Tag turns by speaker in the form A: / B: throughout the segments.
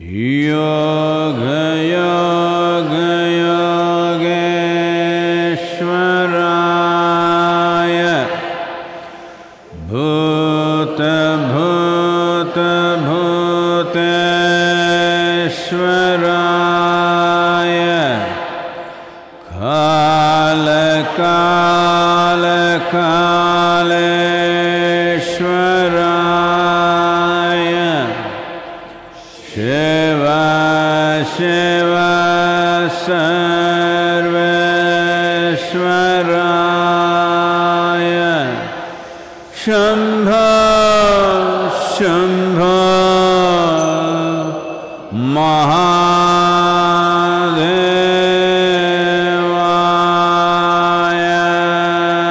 A: योगयोगयोगेश्वराय भूतभूतभूतेश्वराय कालकालकालेश्वराय शिव शिव सर्वेश्वराय शम्भ शम्भ महादेवाय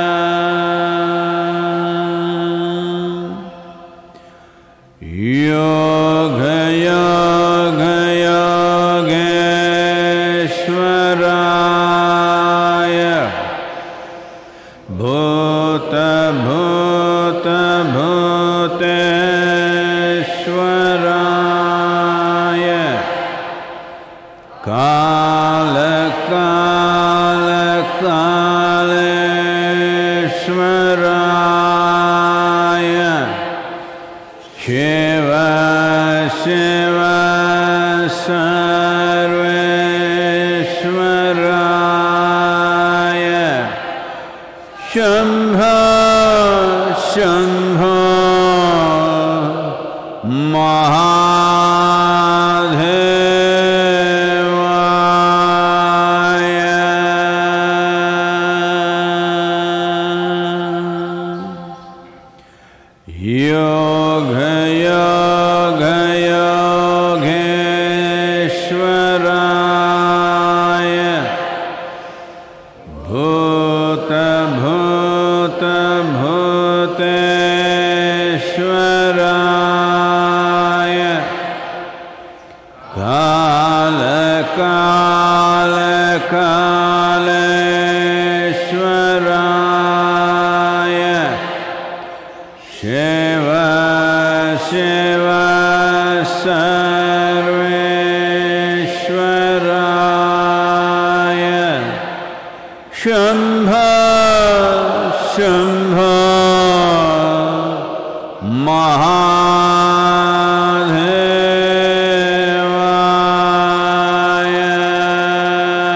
A: योगयोगयोगेश्वराय भूतभूतभूतेश्वराय कालकालकालेश्वराय शिव शिव सर्वेश्वराय शम्भ शम्भ महादेवाय योगयोगयोगेश्वराय भूतभूतभूतेश्वराय कालकालकालेश्वराय शिव शिव सर्वेश्वराय शम्भ शम्भ महादेवाय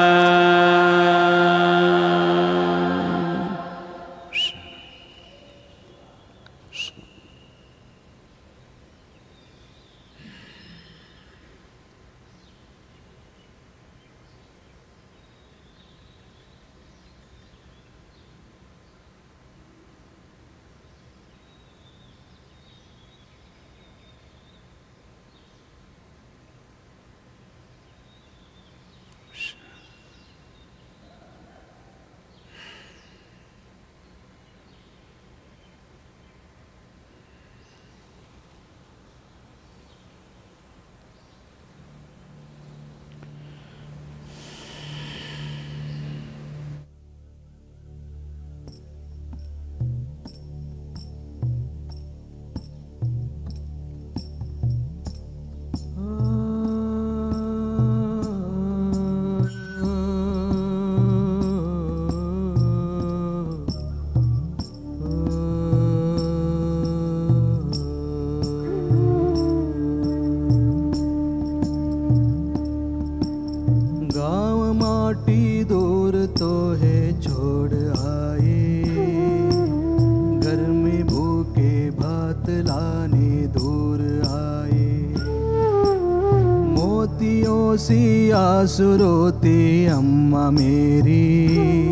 B: गाँव माटी दूर तो है छोड़ आए घर में भूखे भात लाने दूर आए मोतियों सी आंसू रोती अम्मा मेरी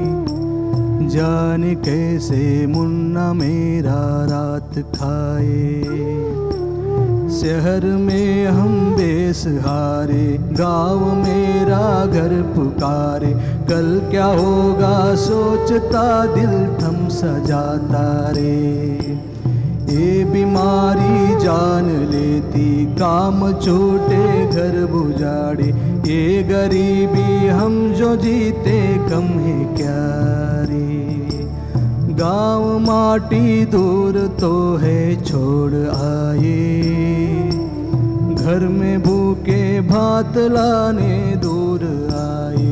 B: जान कैसे मुन्ना मेरा रात खाए शहर में हम बेसहारे गांव मेरा घर पुकारे कल क्या होगा सोचता दिल थम सजाता रे ये बीमारी जान लेती काम छोटे घर बुझाड़े ये गरीबी हम जो जीते कम है क्या रे गांव माटी दूर तो है छोड़ आए घर में भूखे भात लाने दूर आए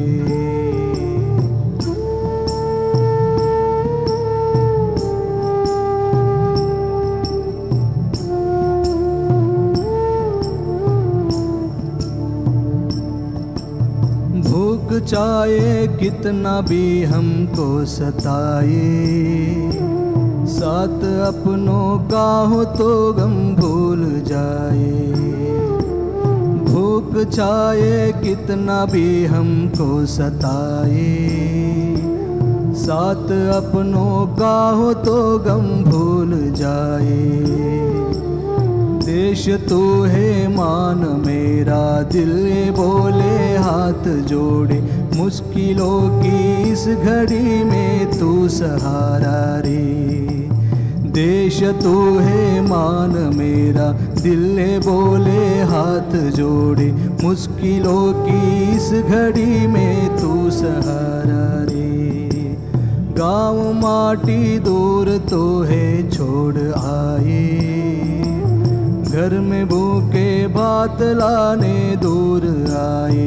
B: भूख चाहे कितना भी हमको सताए साथ अपनों का हो तो गम भूल जाए भूख चाहे कितना भी हमको सताए साथ अपनों का हो तो गम भूल जाए देश तू है मान मेरा दिल ये बोले हाथ जोड़े मुश्किलों की इस घड़ी में तू सहारा रे देश तू है मान मेरा दिल ये बोले हाथ जोड़े मुश्किलों की इस घड़ी में तू सहारा रे गाँव माटी दूर तो है छोड़ आए घर में भूखे भात लाने दूर आए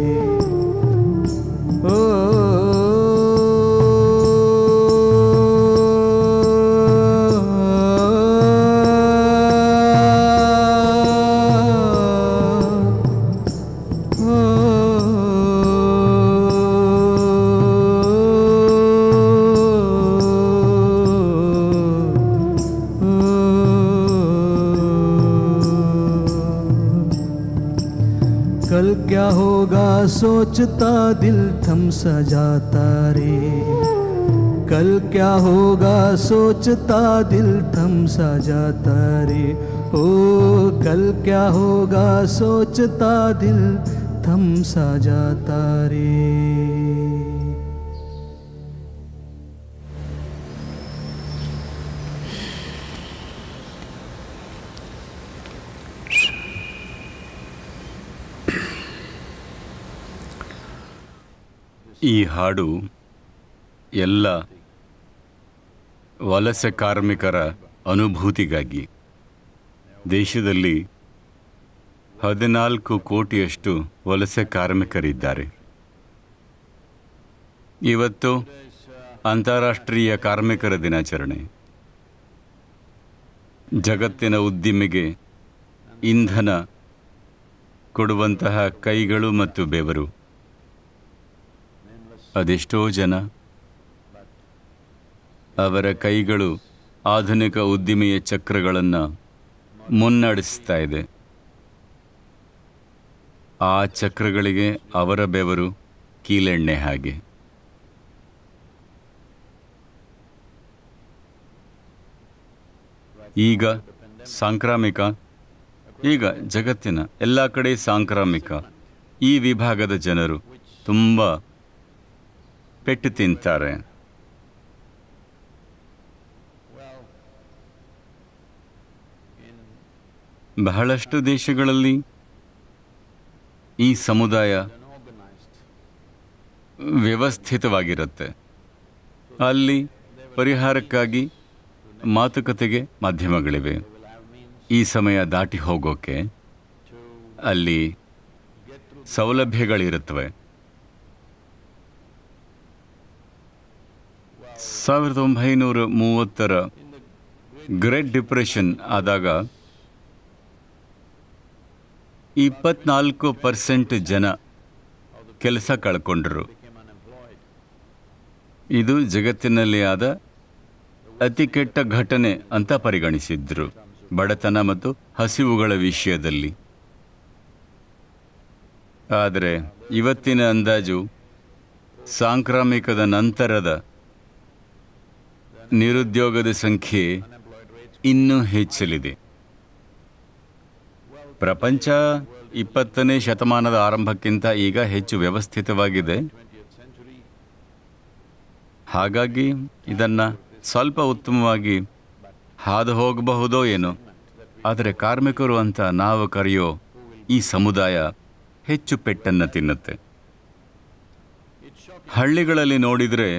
B: ओ कल क्या होगा सोचता दिल थम सा जाता रे कल क्या होगा सोचता दिल थम सा जाता रे ओ कल क्या होगा सोचता दिल थम सा जाता रे
C: ಈ ಹಾಡು ಎಲ್ಲ ವಲಸೆ ಕಾರ್ಮಿಕರ ಅನುಭೂತಿಗಾಗಿ ದೇಶದಲ್ಲಿ ಹದಿನಾಲ್ಕು ಕೋಟಿಯಷ್ಟು ವಲಸೆ ಕಾರ್ಮಿಕರಿದ್ದಾರೆ ಇವತ್ತು ಅಂತಾರಾಷ್ಟ್ರೀಯ ಕಾರ್ಮಿಕರ ದಿನಾಚರಣೆ ಜಗತ್ತಿನ ಉದ್ದಿಮೆಗೆ ಇಂಧನ ಕೊಡುವಂತಹ ಕೈಗಳು ಮತ್ತು ಬೆವರು ಅದೆಷ್ಟೋ ಜನ ಅವರ ಕೈಗಳು ಆಧುನಿಕ ಉದ್ದಿಮೆಯ ಚಕ್ರಗಳನ್ನು ಮುನ್ನಡೆಸ್ತಾ ಇದೆ ಆ ಚಕ್ರಗಳಿಗೆ ಅವರ ಬೆವರು ಕೀಲೆಣ್ಣೆ ಹಾಗೆ ಈಗ ಸಾಂಕ್ರಾಮಿಕ ಈಗ ಜಗತ್ತಿನ ಎಲ್ಲ ಕಡೆ ಸಾಂಕ್ರಾಮಿಕ ಈ ವಿಭಾಗದ ಜನರು ತುಂಬ ಪೆಟ್ಟು ತಿಂತಾರೆ ಬಹಳಷ್ಟು ದೇಶಗಳಲ್ಲಿ ಈ ಸಮುದಾಯ ವ್ಯವಸ್ಥಿತವಾಗಿರುತ್ತೆ ಅಲ್ಲಿ ಪರಿಹಾರಕ್ಕಾಗಿ ಮಾತುಕತೆಗೆ ಮಾಧ್ಯಮಗಳಿವೆ ಈ ಸಮಯ ದಾಟಿ ಹೋಗೋಕ್ಕೆ ಅಲ್ಲಿ ಸೌಲಭ್ಯಗಳಿರುತ್ತವೆ ಸಾವಿರದ ಒಂಬೈನೂರ ಮೂವತ್ತರ ಗ್ರೇಟ್ ಡಿಪ್ರೆಷನ್ ಆದಾಗ ಇಪ್ಪತ್ನಾಲ್ಕು ಪರ್ಸೆಂಟ್ ಜನ ಕೆಲಸ ಕಳ್ಕೊಂಡ್ರು ಇದು ಜಗತ್ತಿನಲ್ಲಿ ಆದ ಅತಿ ಕೆಟ್ಟ ಘಟನೆ ಅಂತ ಪರಿಗಣಿಸಿದ್ರು ಬಡತನ ಮತ್ತು ಹಸಿವುಗಳ ವಿಷಯದಲ್ಲಿ ಆದರೆ ಇವತ್ತಿನ ಅಂದಾಜು ಸಾಂಕ್ರಾಮಿಕದ ನಂತರದ ನಿರುದ್ಯೋಗದ ಸಂಖ್ಯೆ ಇನ್ನೂ ಹೆಚ್ಚಲಿದೆ ಪ್ರಪಂಚ ಇಪ್ಪತ್ತನೇ ಶತಮಾನದ ಆರಂಭಕ್ಕಿಂತ ಈಗ ಹೆಚ್ಚು ವ್ಯವಸ್ಥಿತವಾಗಿದೆ ಹಾಗಾಗಿ ಇದನ್ನು ಸ್ವಲ್ಪ ಉತ್ತಮವಾಗಿ ಹಾದು ಹೋಗಬಹುದೋ ಏನೋ ಆದರೆ ಕಾರ್ಮಿಕರು ಅಂತ ನಾವು ಕರೆಯೋ ಈ ಸಮುದಾಯ ಹೆಚ್ಚು ಪೆಟ್ಟನ್ನು ತಿನ್ನುತ್ತೆ ಹಳ್ಳಿಗಳಲ್ಲಿ ನೋಡಿದರೆ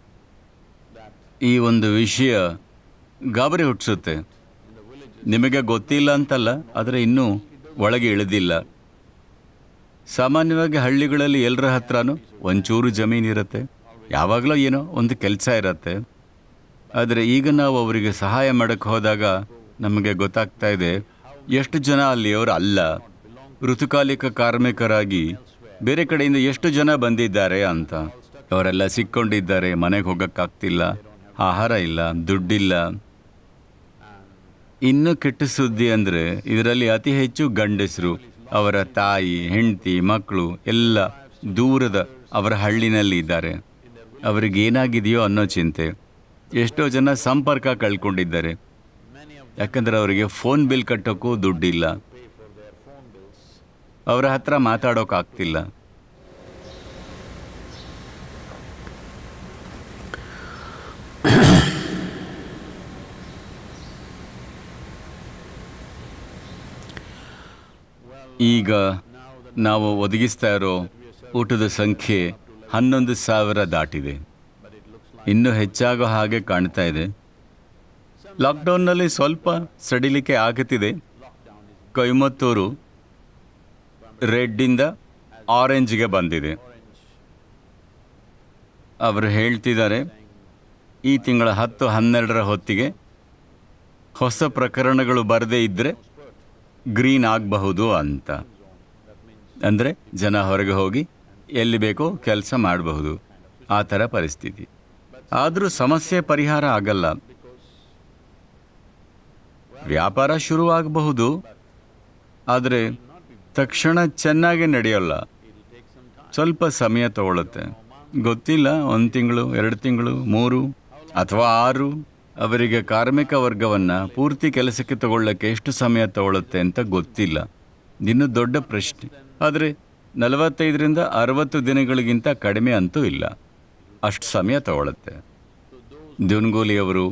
C: ಈ ಒಂದು ವಿಷಯ ಗಾಬರಿ ಹುಟ್ಟಿಸುತ್ತೆ ನಿಮಗೆ ಗೊತ್ತಿಲ್ಲ ಅಂತಲ್ಲ ಆದರೆ ಇನ್ನೂ ಒಳಗೆ ಇಳಿದಿಲ್ಲ ಸಾಮಾನ್ಯವಾಗಿ ಹಳ್ಳಿಗಳಲ್ಲಿ ಎಲ್ಲರ ಹತ್ರನೂ ಒಂಚೂರು ಜಮೀನಿರುತ್ತೆ ಯಾವಾಗಲೂ ಏನೋ ಒಂದು ಕೆಲಸ ಇರುತ್ತೆ ಆದರೆ ಈಗ ನಾವು ಅವರಿಗೆ ಸಹಾಯ ಮಾಡೋಕ್ಕೆ ಹೋದಾಗ ನಮಗೆ ಗೊತ್ತಾಗ್ತಾ ಇದೆ ಎಷ್ಟು ಜನ ಅಲ್ಲಿಯವರು ಅಲ್ಲ ಋತುಕಾಲಿಕ ಕಾರ್ಮಿಕರಾಗಿ ಬೇರೆ ಕಡೆಯಿಂದ ಎಷ್ಟು ಜನ ಬಂದಿದ್ದಾರೆ ಅಂತ ಅವರೆಲ್ಲ ಸಿಕ್ಕೊಂಡಿದ್ದಾರೆ ಮನೆಗೆ ಹೋಗೋಕ್ಕಾಗ್ತಿಲ್ಲ ಆಹಾರ ಇಲ್ಲ ದುಡ್ಡಿಲ್ಲ ಇನ್ನು ಕೆಟ್ಟ ಸುದ್ದಿ ಅಂದರೆ ಇದರಲ್ಲಿ ಅತಿ ಹೆಚ್ಚು ಗಂಡಸರು ಅವರ ತಾಯಿ ಹೆಂಡತಿ ಮಕ್ಕಳು ಎಲ್ಲ ದೂರದ ಅವರ ಹಳ್ಳಿನಲ್ಲಿ ಇದ್ದಾರೆ ಅವರಿಗೆ ಏನಾಗಿದೆಯೋ ಅನ್ನೋ ಚಿಂತೆ ಎಷ್ಟೋ ಜನ ಸಂಪರ್ಕ ಕಳ್ಕೊಂಡಿದ್ದಾರೆ ಯಾಕಂದರೆ ಅವರಿಗೆ ಫೋನ್ ಬಿಲ್ ಕಟ್ಟೋಕ್ಕೂ ದುಡ್ಡಿಲ್ಲ ಅವರ ಹತ್ರ ಮಾತಾಡೋಕ್ಕಾಗ್ತಿಲ್ಲ ಈಗ ನಾವು ಒದಗಿಸ್ತಾ ಇರೋ ಊಟದ ಸಂಖ್ಯೆ ಹನ್ನೊಂದು ಸಾವಿರ ದಾಟಿದೆ ಇನ್ನೂ ಹೆಚ್ಚಾಗೋ ಹಾಗೆ ಕಾಣ್ತಾ ಇದೆ ಲಾಕ್ಡೌನ್ನಲ್ಲಿ ಸ್ವಲ್ಪ ಸಡಿಲಿಕೆ ಆಗುತ್ತಿದೆ ಕೊಯಮತ್ತೂರು ರೆಡ್ಡಿಂದ ಆರೆಂಜ್ಗೆ ಬಂದಿದೆ ಅವರು ಹೇಳ್ತಿದ್ದಾರೆ ಈ ತಿಂಗಳ ಹತ್ತು ಹನ್ನೆರಡರ ಹೊತ್ತಿಗೆ ಹೊಸ ಪ್ರಕರಣಗಳು ಬರದೇ ಇದ್ದರೆ ಗ್ರೀನ್ ಆಗಬಹುದು ಅಂತ ಅಂದರೆ ಜನ ಹೊರಗೆ ಹೋಗಿ ಎಲ್ಲಿ ಬೇಕೋ ಕೆಲಸ ಮಾಡಬಹುದು ಆ ಥರ ಪರಿಸ್ಥಿತಿ ಆದರೂ ಸಮಸ್ಯೆ ಪರಿಹಾರ ಆಗಲ್ಲ ವ್ಯಾಪಾರ ಶುರುವಾಗಬಹುದು ಆದರೆ ತಕ್ಷಣ ಚೆನ್ನಾಗಿ ನಡೆಯೋಲ್ಲ ಸ್ವಲ್ಪ ಸಮಯ ತಗೊಳ್ಳುತ್ತೆ ಗೊತ್ತಿಲ್ಲ ಒಂದು ತಿಂಗಳು ಎರಡು ತಿಂಗಳು ಮೂರು ಅಥವಾ ಆರು ಅವರಿಗೆ ಕಾರ್ಮಿಕ ವರ್ಗವನ್ನು ಪೂರ್ತಿ ಕೆಲಸಕ್ಕೆ ತಗೊಳ್ಳೋಕ್ಕೆ ಎಷ್ಟು ಸಮಯ ತಗೊಳ್ಳುತ್ತೆ ಅಂತ ಗೊತ್ತಿಲ್ಲ ಇನ್ನು ದೊಡ್ಡ ಪ್ರಶ್ನೆ ಆದರೆ ನಲವತ್ತೈದರಿಂದ ಅರವತ್ತು ದಿನಗಳಿಗಿಂತ ಕಡಿಮೆ ಅಂತೂ ಇಲ್ಲ ಅಷ್ಟು ಸಮಯ ತಗೊಳ್ಳುತ್ತೆ ದುನ್ಗೋಲಿಯವರು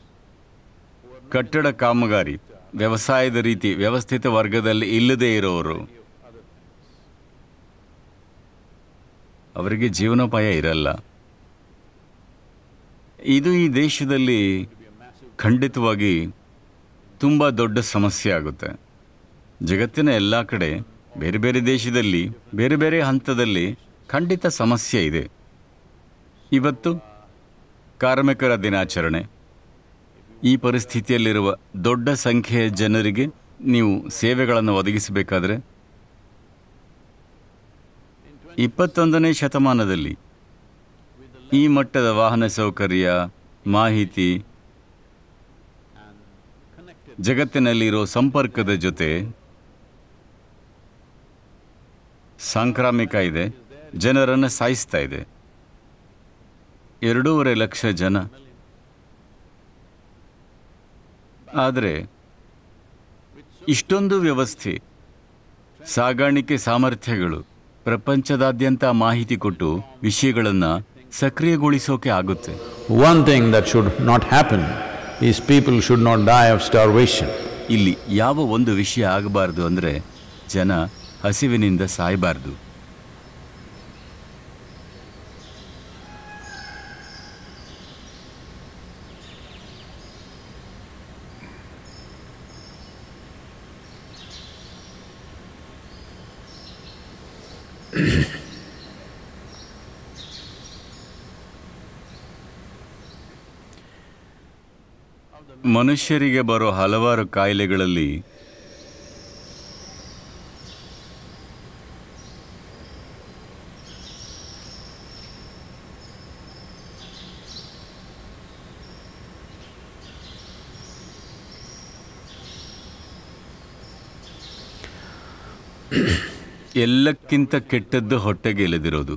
C: ಕಟ್ಟಡ ಕಾಮಗಾರಿ ವ್ಯವಸಾಯದ ರೀತಿ ವ್ಯವಸ್ಥಿತ ವರ್ಗದಲ್ಲಿ ಇಲ್ಲದೇ ಇರೋರು ಅವರಿಗೆ ಜೀವನೋಪಾಯ ಇರಲ್ಲ ಇದು ಈ ದೇಶದಲ್ಲಿ ಖಂಡಿತವಾಗಿ ತುಂಬ ದೊಡ್ಡ ಸಮಸ್ಯೆ ಆಗುತ್ತೆ ಜಗತ್ತಿನ ಎಲ್ಲ ಕಡೆ ಬೇರೆ ಬೇರೆ ದೇಶದಲ್ಲಿ ಬೇರೆ ಬೇರೆ ಹಂತದಲ್ಲಿ ಖಂಡಿತ ಸಮಸ್ಯೆ ಇದೆ ಇವತ್ತು ಕಾರ್ಮಿಕರ ದಿನಾಚರಣೆ ಈ ಪರಿಸ್ಥಿತಿಯಲ್ಲಿರುವ ದೊಡ್ಡ ಸಂಖ್ಯೆಯ ಜನರಿಗೆ ನೀವು ಸೇವೆಗಳನ್ನು ಒದಗಿಸಬೇಕಾದ್ರೆ ಇಪ್ಪತ್ತೊಂದನೇ ಶತಮಾನದಲ್ಲಿ ಈ ಮಟ್ಟದ ವಾಹನ ಸೌಕರ್ಯ ಮಾಹಿತಿ ಜಗತ್ತಿನಲ್ಲಿರೋ ಸಂಪರ್ಕದ ಜೊತೆ ಸಾಂಕ್ರಾಮಿಕ ಇದೆ ಜನರನ್ನು ಸಾಯಿಸ್ತಾ ಇದೆ ಎರಡೂವರೆ ಲಕ್ಷ ಜನ ಆದರೆ ಇಷ್ಟೊಂದು ವ್ಯವಸ್ಥೆ ಸಾಗಾಣಿಕೆ ಸಾಮರ್ಥ್ಯಗಳು ಪ್ರಪಂಚದಾದ್ಯಂತ ಮಾಹಿತಿ ಕೊಟ್ಟು ವಿಷಯಗಳನ್ನು ಸಕ್ರಿಯಗೊಳಿಸೋಕೆ ಆಗುತ್ತೆ
D: One thing that should not happen is people should not die of starvation.
C: ಇಲ್ಲಿ ಯಾವ ಒಂದು ವಿಷಯ ಆಗಬಾರ್ದು ಅಂದರೆ ಜನ ಹಸಿವಿನಿಂದ ಸಾಯಬಾರ್ದು ಮನುಷ್ಯರಿಗೆ ಬರೋ ಹಲವಾರು ಕಾಯಿಲೆಗಳಲ್ಲಿ ಎಲ್ಲಕ್ಕಿಂತ ಕೆಟ್ಟದ್ದು ಹೊಟ್ಟೆಗೆ ಇಳಿದಿರೋದು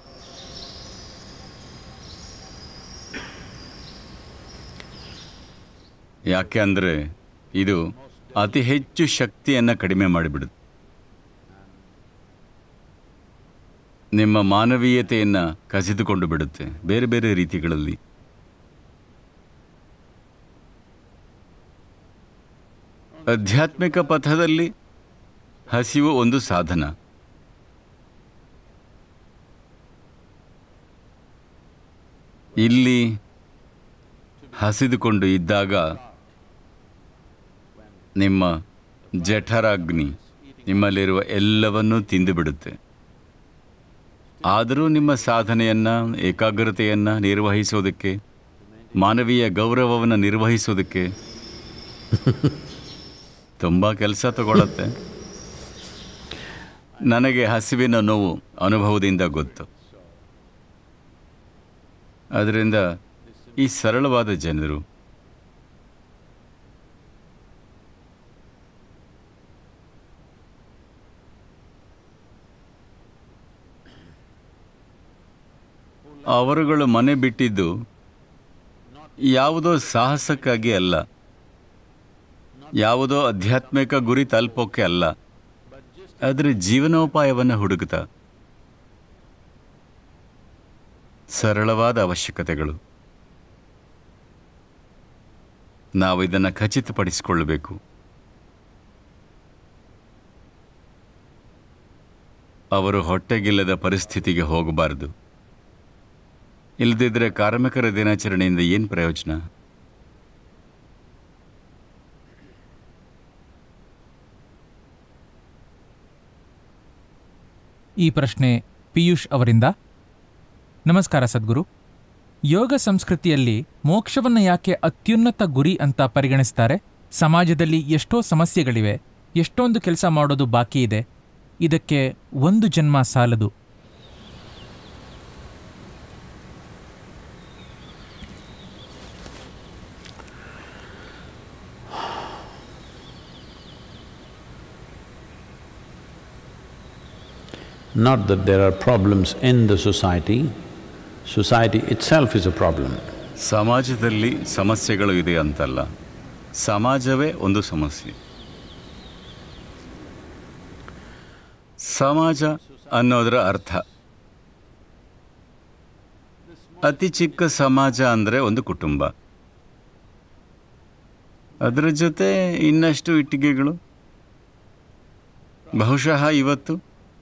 C: ಯಾಕೆ ಅಂದರೆ ಇದು ಅತಿ ಹೆಚ್ಚು ಶಕ್ತಿಯನ್ನು ಕಡಿಮೆ ಮಾಡಿಬಿಡುತ್ತೆ ನಿಮ್ಮ ಮಾನವೀಯತೆಯನ್ನು ಕಸಿದುಕೊಂಡು ಬಿಡುತ್ತೆ ಬೇರೆ ಬೇರೆ ರೀತಿಗಳಲ್ಲಿ ಆಧ್ಯಾತ್ಮಿಕ ಪಥದಲ್ಲಿ ಹಸಿವು ಒಂದು ಸಾಧನ ಇಲ್ಲಿ ಹಸಿದುಕೊಂಡು ಇದ್ದಾಗ ನಿಮ್ಮ ಜಠರಾಗ್ನಿ ನಿಮ್ಮಲ್ಲಿರುವ ಎಲ್ಲವನ್ನೂ ತಿಂದು ಬಿಡುತ್ತೆ ಆದರೂ ನಿಮ್ಮ ಸಾಧನೆಯನ್ನು ಏಕಾಗ್ರತೆಯನ್ನು ನಿರ್ವಹಿಸೋದಕ್ಕೆ ಮಾನವೀಯ ಗೌರವವನ್ನು ನಿರ್ವಹಿಸೋದಕ್ಕೆ ತುಂಬ ಕೆಲಸ ತಗೊಳ್ಳುತ್ತೆ ನನಗೆ ಹಸಿವಿನ ನೋವು ಅನುಭವದಿಂದ ಗೊತ್ತು ಅದರಿಂದ ಈ ಸರಳವಾದ ಜನರು ಅವರುಗಳು ಮನೆ ಬಿಟ್ಟಿದ್ದು ಯಾವುದೋ ಸಾಹಸಕ್ಕಾಗಿ ಅಲ್ಲ ಯಾವುದೋ ಆಧ್ಯಾತ್ಮಿಕ ಗುರಿ ತಲುಪೋಕ್ಕೆ ಅಲ್ಲ ಆದರೆ ಜೀವನೋಪಾಯವನ್ನು ಹುಡುಕುತ್ತಾ ಸರಳವಾದ ಅವಶ್ಯಕತೆಗಳು ನಾವು ಇದನ್ನು ಖಚಿತಪಡಿಸಿಕೊಳ್ಳಬೇಕು ಅವರು ಹೊಟ್ಟೆಗಿಲ್ಲದ ಪರಿಸ್ಥಿತಿಗೆ ಹೋಗಬಾರದು ಇಲ್ಲದಿದ್ದರೆ ಕಾರ್ಮಿಕರ ದಿನಾಚರಣೆಯಿಂದ ಏನು ಪ್ರಯೋಜನ
E: ಈ ಪ್ರಶ್ನೆ ಪಿಯೂಷ್ ಅವರಿಂದ ನಮಸ್ಕಾರ ಸದ್ಗುರು ಯೋಗ ಸಂಸ್ಕೃತಿಯಲ್ಲಿ ಮೋಕ್ಷವನ್ನು ಯಾಕೆ ಅತ್ಯುನ್ನತ ಗುರಿ ಅಂತ ಪರಿಗಣಿಸ್ತಾರೆ ಸಮಾಜದಲ್ಲಿ ಎಷ್ಟೋ ಸಮಸ್ಯೆಗಳಿವೆ ಎಷ್ಟೊಂದು ಕೆಲಸ ಮಾಡೋದು ಬಾಕಿ ಇದೆ ಇದಕ್ಕೆ ಒಂದು ಜನ್ಮ ಸಾಲದು
D: Not that there are problems in the society, society itself is a problem.
C: ಸಮಾಜದಲ್ಲಿ ಸಮಸ್ಯೆಗಳು ಇದೆ ಅಂತಲ್ಲ ಸಮಾಜವೇ ಒಂದು ಸಮಸ್ಯೆ ಸಮಾಜ ಅನ್ನೋದರ ಅರ್ಥ ಅತಿ ಚಿಕ್ಕ ಸಮಾಜ ಅಂದರೆ ಒಂದು ಕುಟುಂಬ ಅದರ ಜೊತೆ ಇನ್ನಷ್ಟು ಇಟ್ಟಿಗೆಗಳು ಬಹುಶಃ ಇವತ್ತು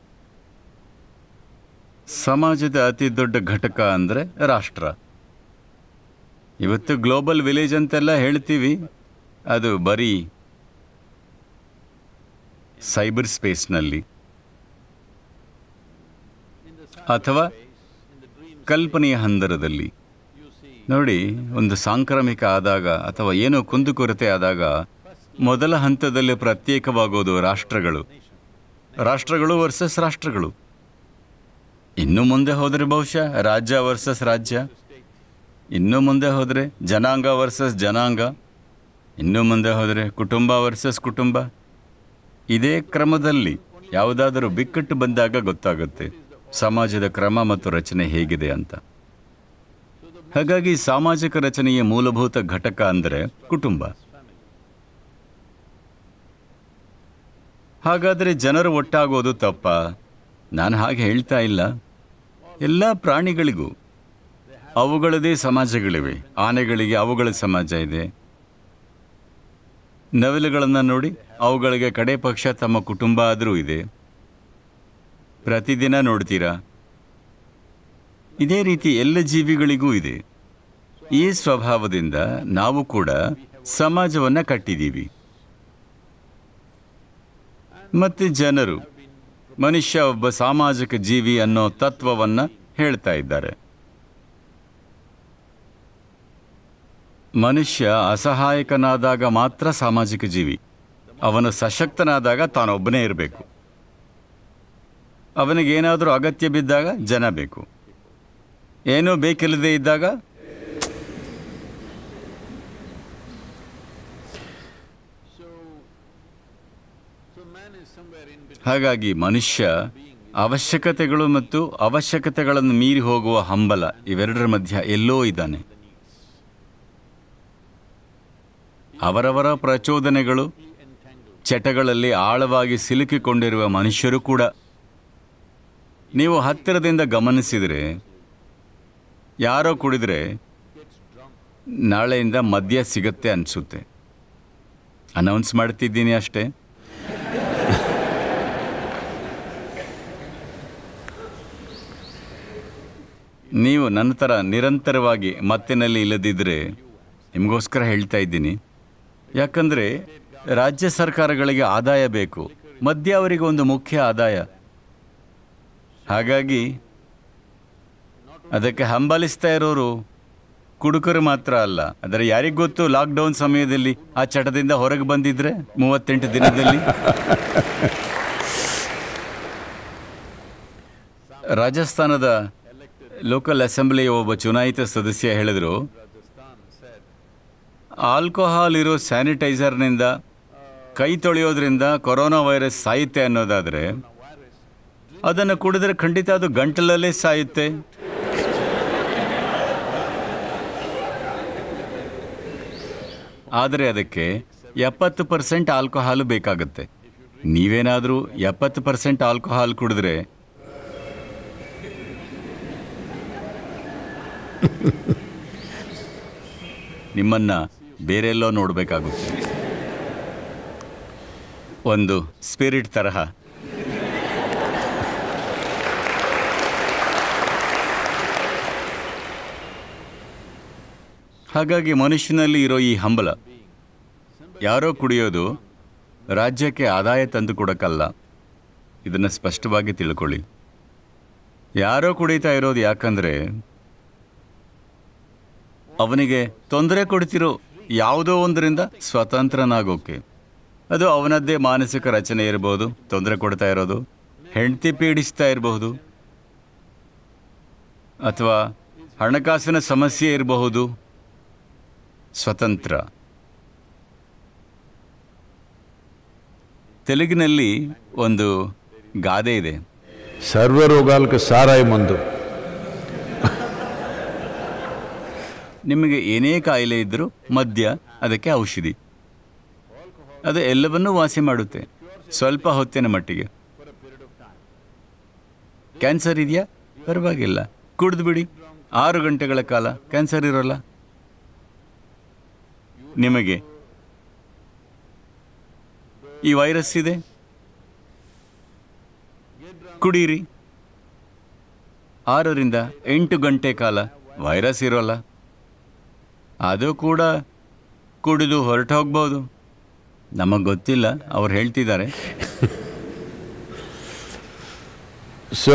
C: ಸಮಾಜದ ಅತಿ ದೊಡ್ಡ ಘಟಕ ಅಂದರೆ ರಾಷ್ಟ್ರ ಇವತ್ತು ಗ್ಲೋಬಲ್ ವಿಲೇಜ್ ಅಂತೆಲ್ಲ ಹೇಳ್ತೀವಿ ಅದು ಬರೀ ಸೈಬರ್ ಸ್ಪೇಸ್ನಲ್ಲಿ ಅಥವಾ ಕಲ್ಪನೆಯ ಹಂದರದಲ್ಲಿ ನೋಡಿ ಒಂದು ಸಾಂಕ್ರಾಮಿಕ ಆದಾಗ ಅಥವಾ ಏನೋ ಕುಂದುಕೊರತೆ ಆದಾಗ ಮೊದಲ ಹಂತದಲ್ಲಿ ಪ್ರತ್ಯೇಕವಾಗೋದು ರಾಷ್ಟ್ರಗಳು ರಾಷ್ಟ್ರಗಳು ವರ್ಸಸ್ ರಾಷ್ಟ್ರಗಳು ಇನ್ನು ಮುಂದೆ ಹೋದರೆ ಬಹುಶಃ ರಾಜ್ಯ ವರ್ಸಸ್ ರಾಜ್ಯ ಇನ್ನು ಮುಂದೆ ಹೋದರೆ ಜನಾಂಗ ವರ್ಸಸ್ ಜನಾಂಗ ಇನ್ನು ಮುಂದೆ ಹೋದರೆ ಕುಟುಂಬ ವರ್ಸಸ್ ಕುಟುಂಬ ಇದೇ ಕ್ರಮದಲ್ಲಿ ಯಾವುದಾದರೂ ಬಿಕ್ಕಟ್ಟು ಬಂದಾಗ ಗೊತ್ತಾಗುತ್ತೆ ಸಮಾಜದ ಕ್ರಮ ಮತ್ತು ರಚನೆ ಹೇಗಿದೆ ಅಂತ ಹಾಗಾಗಿ ಸಾಮಾಜಿಕ ರಚನೆಯ ಮೂಲಭೂತ ಘಟಕ ಅಂದರೆ ಕುಟುಂಬ ಹಾಗಾದರೆ ಜನರು ಒಟ್ಟಾಗೋದು ತಪ್ಪ ನಾನು ಹಾಗೆ ಹೇಳ್ತಾ ಇಲ್ಲ ಎಲ್ಲ ಪ್ರಾಣಿಗಳಿಗೂ ಅವುಗಳದೇ ಸಮಾಜಗಳಿವೆ ಆನೆಗಳಿಗೆ ಅವುಗಳ ಸಮಾಜ ಇದೆ ನವಿಲುಗಳನ್ನು ನೋಡಿ ಅವುಗಳಿಗೆ ಕಡೆ ಪಕ್ಷ ತಮ್ಮ ಕುಟುಂಬ ಆದರೂ ಇದೆ ಪ್ರತಿದಿನ ನೋಡ್ತೀರಾ ಇದೇ ರೀತಿ ಎಲ್ಲ ಜೀವಿಗಳಿಗೂ ಇದೆ ಈ ಸ್ವಭಾವದಿಂದ ನಾವು ಕೂಡ ಸಮಾಜವನ್ನು ಕಟ್ಟಿದ್ದೀವಿ ಮತ್ತು ಜನರು ಮನುಷ್ಯ ಒಬ್ಬ ಸಾಮಾಜಿಕ ಜೀವಿ ಅನ್ನೋ ತತ್ವವನ್ನು ಹೇಳ್ತಾ ಇದ್ದಾರೆ ಮನುಷ್ಯ ಅಸಹಾಯಕನಾದಾಗ ಮಾತ್ರ ಸಾಮಾಜಿಕ ಜೀವಿ ಅವನು ಸಶಕ್ತನಾದಾಗ ತಾನೊಬ್ಬನೇ ಇರಬೇಕು ಅವನಿಗೇನಾದರೂ ಅಗತ್ಯ ಬಿದ್ದಾಗ ಜನ ಬೇಕು ಏನೂ ಬೇಕಿಲ್ಲದೆ ಇದ್ದಾಗ ಹಾಗಾಗಿ ಮನುಷ್ಯ ಅವಶ್ಯಕತೆಗಳು ಮತ್ತು ಅವಶ್ಯಕತೆಗಳನ್ನು ಮೀರಿ ಹೋಗುವ ಹಂಬಲ ಇವೆರಡರ ಮಧ್ಯ ಎಲ್ಲೋ ಇದ್ದಾನೆ ಅವರವರ ಪ್ರಚೋದನೆಗಳು ಚಟಗಳಲ್ಲಿ ಆಳವಾಗಿ ಸಿಲುಕಿಕೊಂಡಿರುವ ಮನುಷ್ಯರು ಕೂಡ ನೀವು ಹತ್ತಿರದಿಂದ ಗಮನಿಸಿದರೆ ಯಾರೋ ಕುಡಿದ್ರೆ ನಾಳೆಯಿಂದ ಮದ್ಯ ಸಿಗತ್ತೆ ಅನಿಸುತ್ತೆ ಅನೌನ್ಸ್ ಮಾಡ್ತಿದ್ದೀನಿ ಅಷ್ಟೇ ನೀವು ನನ್ನ ಥರ ನಿರಂತರವಾಗಿ ಮತ್ತಿನಲ್ಲಿ ಇಲ್ಲದಿದ್ದರೆ ನಿಮಗೋಸ್ಕರ ಹೇಳ್ತಾ ಇದ್ದೀನಿ ಯಾಕಂದರೆ ರಾಜ್ಯ ಸರ್ಕಾರಗಳಿಗೆ ಆದಾಯ ಬೇಕು ಮದ್ಯ ಅವರಿಗೆ ಒಂದು ಮುಖ್ಯ ಆದಾಯ ಹಾಗಾಗಿ ಅದಕ್ಕೆ ಹಂಬಲಿಸ್ತಾ ಇರೋರು ಕುಡುಕರು ಮಾತ್ರ ಅಲ್ಲ ಆದರೆ ಯಾರಿಗ್ ಗೊತ್ತು ಲಾಕ್ಡೌನ್ ಸಮಯದಲ್ಲಿ ಆ ಚಟದಿಂದ ಹೊರಗೆ ಬಂದಿದ್ರೆ ಮೂವತ್ತೆಂಟು ದಿನದಲ್ಲಿ ರಾಜಸ್ಥಾನದ ಲೋಕಲ್ ಅಸೆಂಬ್ಲಿಯ ಒಬ್ಬ ಚುನಾಯಿತ ಸದಸ್ಯ ಹೇಳಿದರು ಆಲ್ಕೋಹಾಲ್ ಇರೋ ಸ್ಯಾನಿಟೈಸರ್ನಿಂದ ಕೈ ತೊಳೆಯೋದ್ರಿಂದ ಕೊರೋನಾ ವೈರಸ್ ಸಾಯುತ್ತೆ ಅನ್ನೋದಾದರೆ ಅದನ್ನು ಕುಡಿದ್ರೆ ಖಂಡಿತ ಅದು ಗಂಟಲಲ್ಲೇ ಸಾಯುತ್ತೆ ಆದರೆ ಅದಕ್ಕೆ ಎಪ್ಪತ್ತು ಪರ್ಸೆಂಟ್ ಆಲ್ಕೋಹಾಲು ಬೇಕಾಗುತ್ತೆ ನೀವೇನಾದರೂ ಎಪ್ಪತ್ತು ಪರ್ಸೆಂಟ್ ಆಲ್ಕೋಹಾಲ್ ಕುಡಿದ್ರೆ ನಿಮ್ಮನ್ನ ಬೇರೆಲ್ಲೋ ನೋಡಬೇಕಾಗುತ್ತೆ ಒಂದು ಸ್ಪಿರಿಟ್ ತರಹ ಹಾಗಾಗಿ ಮನುಷ್ಯನಲ್ಲಿ ಇರೋ ಈ ಹಂಬಲ ಯಾರೋ ಕುಡಿಯೋದು ರಾಜ್ಯಕ್ಕೆ ಆದಾಯ ತಂದು ಕೊಡಕ್ಕಲ್ಲ ಇದನ್ನು ಸ್ಪಷ್ಟವಾಗಿ ತಿಳ್ಕೊಳ್ಳಿ ಯಾರೋ ಕುಡಿತಾ ಇರೋದು ಯಾಕಂದ್ರೆ ಅವನಿಗೆ ತೊಂದರೆ ಕೊಡ್ತಿರೋ ಯಾವುದೋ ಒಂದರಿಂದ ಸ್ವತಂತ್ರನಾಗೋಕೆ ಅದು ಅವನದ್ದೇ ಮಾನಸಿಕ ರಚನೆ ಇರಬಹುದು ತೊಂದರೆ ಕೊಡ್ತಾ ಇರೋದು ಹೆಂಡತಿ ಪೀಡಿಸ್ತಾ ಇರಬಹುದು ಅಥವಾ ಹಣಕಾಸಿನ ಸಮಸ್ಯೆ ಇರಬಹುದು ಸ್ವತಂತ್ರ ತೆಲುಗಿನಲ್ಲಿ ಒಂದು ಗಾದೆ ಇದೆ
D: ಸರ್ವರೋಗಾలకు ಸಾರಾಯಿ ಮಂದು
C: ನಿಮಗೆ ಏನೇ ಕಾಯಿಲೆ ಇದ್ದರೂ ಮದ್ಯ ಅದಕ್ಕೆ ಔಷಧಿ ಅದು ಎಲ್ಲವನ್ನೂ ವಾಸಿ ಮಾಡುತ್ತೆ ಸ್ವಲ್ಪ ಹೊತ್ತಿನ ಮಟ್ಟಿಗೆ ಕ್ಯಾನ್ಸರ್ ಇದೆಯಾ ಪರವಾಗಿಲ್ಲ ಕುಡಿದು ಬಿಡಿ ಆರು ಗಂಟೆಗಳ ಕಾಲ ಕ್ಯಾನ್ಸರ್ ಇರೋಲ್ಲ ನಿಮಗೆ ಈ ವೈರಸ್ ಇದೆ ಕುಡೀರಿ ಆರರಿಂದ ಎಂಟು ಗಂಟೆ ಕಾಲ ವೈರಸ್ ಇರೋಲ್ಲ ಅದು ಕೂಡ ಕುಡಿದು ಹೊರಟು ಹೋಗ್ಬೋದು ನಮಗೆ ಗೊತ್ತಿಲ್ಲ ಅವ್ರು ಹೇಳ್ತಿದ್ದಾರೆ
D: ಸೊ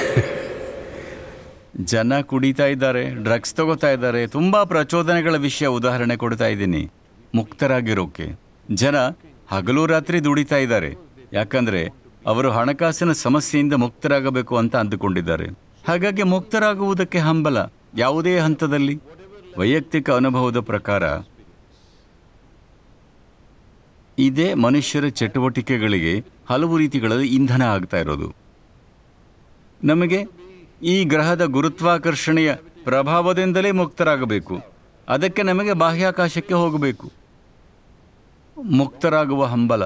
C: ಜನ ಕುಡಿತಾ ಇದ್ದಾರೆ ಡ್ರಗ್ಸ್ ತಗೋತಾ ಇದ್ದಾರೆ ತುಂಬಾ ಪ್ರಚೋದನೆಗಳ ವಿಷಯ ಉದಾಹರಣೆ ಕೊಡ್ತಾ ಇದ್ದೀನಿ ಮುಕ್ತರಾಗಿರೋಕೆ ಜನ ಹಗಲು ರಾತ್ರಿ ದುಡಿತಾ ಇದ್ದಾರೆ ಯಾಕಂದ್ರೆ ಅವರು ಹಣಕಾಸಿನ ಸಮಸ್ಯೆಯಿಂದ ಮುಕ್ತರಾಗಬೇಕು ಅಂತ ಅಂದುಕೊಂಡಿದ್ದಾರೆ ಹಾಗಾಗಿ ಮುಕ್ತರಾಗುವುದಕ್ಕೆ ಹಂಬಲ ಯಾವುದೇ ಹಂತದಲ್ಲಿ ವೈಯಕ್ತಿಕ ಅನುಭವದ ಪ್ರಕಾರ ಇದೇ ಮನುಷ್ಯರ ಚಟುವಟಿಕೆಗಳಿಗೆ ಹಲವು ರೀತಿಗಳಲ್ಲಿ ಇಂಧನ ಆಗ್ತಾ ಇರೋದು ನಮಗೆ ಈ ಗ್ರಹದ ಗುರುತ್ವಾಕರ್ಷಣೆಯ ಪ್ರಭಾವದಿಂದಲೇ ಮುಕ್ತರಾಗಬೇಕು ಅದಕ್ಕೆ ನಮಗೆ ಬಾಹ್ಯಾಕಾಶಕ್ಕೆ ಹೋಗಬೇಕು ಮುಕ್ತರಾಗುವ ಹಂಬಲ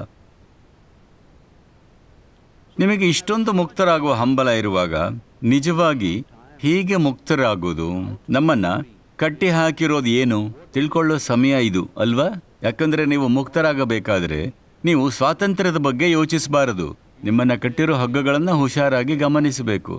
C: ನಿಮಗೆ ಇಷ್ಟೊಂದು ಮುಕ್ತರಾಗುವ ಹಂಬಲ ಇರುವಾಗ ನಿಜವಾಗಿ ಹೀಗೆ ಮುಕ್ತರಾಗೋದು ನಮ್ಮನ್ನ ಕಟ್ಟಿ ಹಾಕಿರೋದು ಏನು ತಿಳ್ಕೊಳ್ಳೋ ಸಮಯ ಇದು ಅಲ್ವಾ ಯಾಕಂದ್ರೆ ನೀವು ಮುಕ್ತರಾಗಬೇಕಾದ್ರೆ ನೀವು ಸ್ವಾತಂತ್ರ್ಯದ ಬಗ್ಗೆ ಯೋಚಿಸಬಾರದು ನಿಮ್ಮನ್ನ ಕಟ್ಟಿರೋ ಹಗ್ಗಗಳನ್ನು ಹುಷಾರಾಗಿ ಗಮನಿಸಬೇಕು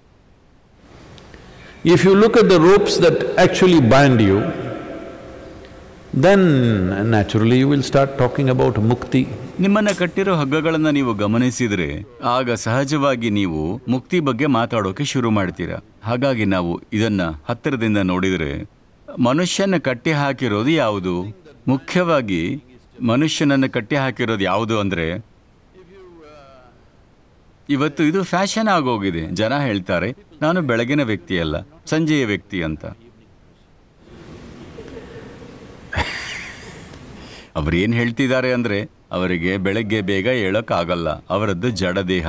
D: if you look at the ropes that actually bind you, then naturally you will start talking about mukti.
C: ನಿಮ್ಮನ್ನ ಕಟ್ಟಿರೋ ಹಗ್ಗಗಳನ್ನು ನೀವು ಗಮನಿಸಿದ್ರೆ ಆಗ ಸಹಜವಾಗಿ ನೀವು ಮುಕ್ತಿ ಬಗ್ಗೆ ಮಾತಾಡೋಕೆ ಶುರು ಮಾಡ್ತೀರಾ ಹಾಗಾಗಿ ನಾವು ಇದನ್ನ ಹತ್ತಿರದಿಂದ ನೋಡಿದರೆ ಮನುಷ್ಯನ ಕಟ್ಟಿ ಹಾಕಿರೋದು ಯಾವುದು ಮುಖ್ಯವಾಗಿ ಮನುಷ್ಯನನ್ನು ಕಟ್ಟಿ ಹಾಕಿರೋದು ಯಾವುದು ಅಂದ್ರೆ ಇವತ್ತು ಇದು ಫ್ಯಾಷನ್ ಆಗೋಗಿದೆ ಜನ ಹೇಳ್ತಾರೆ ನಾನು ಬೆಳಗಿನ ವ್ಯಕ್ತಿ ಅಲ್ಲ ಸಂಜೆಯ ವ್ಯಕ್ತಿ ಅಂತ ಅವ್ರೇನು ಹೇಳ್ತಿದ್ದಾರೆ ಅಂದ್ರೆ ಅವರಿಗೆ ಬೆಳಗ್ಗೆ ಬೇಗ ಹೇಳೋಕ್ಕಾಗಲ್ಲ ಅವರದ್ದು ಜಡದೇಹ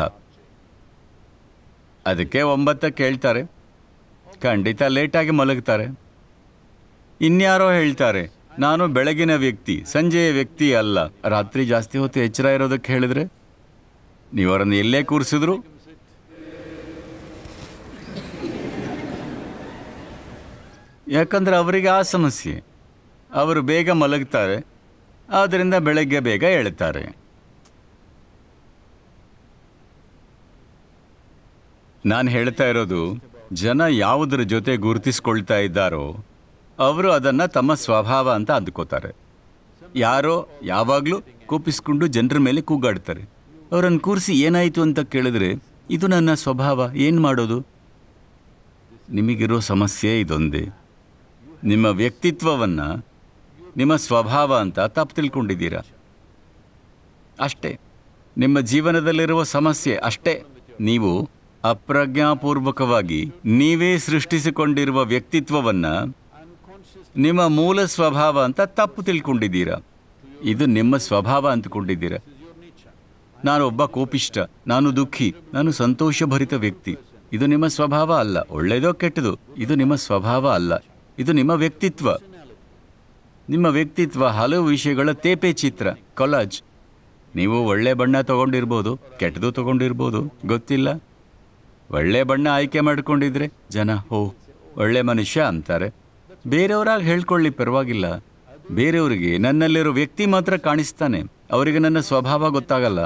C: ಅದಕ್ಕೆ ಒಂಬತ್ತಕ್ಕೆ ಹೇಳ್ತಾರೆ ಖಂಡಿತ ಲೇಟಾಗಿ ಮಲಗ್ತಾರೆ ಇನ್ಯಾರೋ ಹೇಳ್ತಾರೆ ನಾನು ಬೆಳಗಿನ ವ್ಯಕ್ತಿ ಸಂಜೆಯ ವ್ಯಕ್ತಿ ಅಲ್ಲ ರಾತ್ರಿ ಜಾಸ್ತಿ ಹೊತ್ತು ಎಚ್ಚರ ಇರೋದಕ್ಕೆ ಹೇಳಿದ್ರೆ ನೀವು ಅವರನ್ನು ಎಲ್ಲೇ ಕೂರಿಸಿದ್ರು ಯಾಕಂದ್ರೆ ಅವರಿಗೆ ಆ ಸಮಸ್ಯೆ ಅವರು ಬೇಗ ಮಲಗ್ತಾರೆ ಆದ್ದರಿಂದ ಬೆಳಗ್ಗೆ ಬೇಗ ಏಳುತ್ತಾರೆ ನಾನು ಹೇಳ್ತಾ ಇರೋದು ಜನ ಯಾವುದರ ಜೊತೆ ಗುರುತಿಸ್ಕೊಳ್ತಾ ಇದ್ದಾರೋ ಅವರು ಅದನ್ನು ತಮ್ಮ ಸ್ವಭಾವ ಅಂತ ಅಂದ್ಕೋತಾರೆ ಯಾರೋ ಯಾವಾಗಲೂ ಕೋಪಿಸ್ಕೊಂಡು ಜನರ ಮೇಲೆ ಕೂಗಾಡ್ತಾರೆ ಅವರನ್ನು ಕೂರಿಸಿ ಏನಾಯಿತು ಅಂತ ಕೇಳಿದ್ರೆ ಇದು ನನ್ನ ಸ್ವಭಾವ ಏನು ಮಾಡೋದು ನಿಮಗಿರೋ ಸಮಸ್ಯೆ ಇದೊಂದೇ ನಿಮ್ಮ ವ್ಯಕ್ತಿತ್ವವನ್ನು ನಿಮ್ಮ ಸ್ವಭಾವ ಅಂತ ತಪ್ಪು ತಿಳ್ಕೊಂಡಿದ್ದೀರಾ ಅಷ್ಟೇ ನಿಮ್ಮ ಜೀವನದಲ್ಲಿರುವ ಸಮಸ್ಯೆ ಅಷ್ಟೇ ನೀವು ಅಪ್ರಜ್ಞಾಪೂರ್ವಕವಾಗಿ ನೀವೇ ಸೃಷ್ಟಿಸಿಕೊಂಡಿರುವ ವ್ಯಕ್ತಿತ್ವವನ್ನು ನಿಮ್ಮ ಮೂಲ ಸ್ವಭಾವ ಅಂತ ತಪ್ಪು ತಿಳ್ಕೊಂಡಿದ್ದೀರಾ ಇದು ನಿಮ್ಮ ಸ್ವಭಾವ ಅಂದ್ಕೊಂಡಿದ್ದೀರಾ ನಾನು ಒಬ್ಬ ಕೋಪಿಷ್ಟ ನಾನು ದುಃಖಿ ನಾನು ಸಂತೋಷಭರಿತ ವ್ಯಕ್ತಿ ಇದು ನಿಮ್ಮ ಸ್ವಭಾವ ಅಲ್ಲ ಒಳ್ಳೆಯದೋ ಕೆಟ್ಟದು ಇದು ನಿಮ್ಮ ಸ್ವಭಾವ ಅಲ್ಲ ಇದು ನಿಮ್ಮ ವ್ಯಕ್ತಿತ್ವ ನಿಮ್ಮ ವ್ಯಕ್ತಿತ್ವ ಹಲವು ವಿಷಯಗಳ ತೇಪೆ ಚಿತ್ರ ಕೊಲಾಜ್ ನೀವು ಒಳ್ಳೆ ಬಣ್ಣ ತಗೊಂಡಿರ್ಬೋದು ಕೆಟ್ಟದು ತಗೊಂಡಿರ್ಬೋದು ಗೊತ್ತಿಲ್ಲ ಒಳ್ಳೆ ಬಣ್ಣ ಆಯ್ಕೆ ಮಾಡ್ಕೊಂಡಿದ್ರೆ ಜನ ಓ ಒಳ್ಳೆ ಮನುಷ್ಯ ಅಂತಾರೆ ಬೇರೆಯವರಾಗಿ ಹೇಳ್ಕೊಳ್ಳಿ ಪರವಾಗಿಲ್ಲ ಬೇರೆಯವರಿಗೆ ನನ್ನಲ್ಲಿರೋ ವ್ಯಕ್ತಿ ಮಾತ್ರ ಕಾಣಿಸ್ತಾನೆ ಅವರಿಗೆ ನನ್ನ ಸ್ವಭಾವ ಗೊತ್ತಾಗಲ್ಲ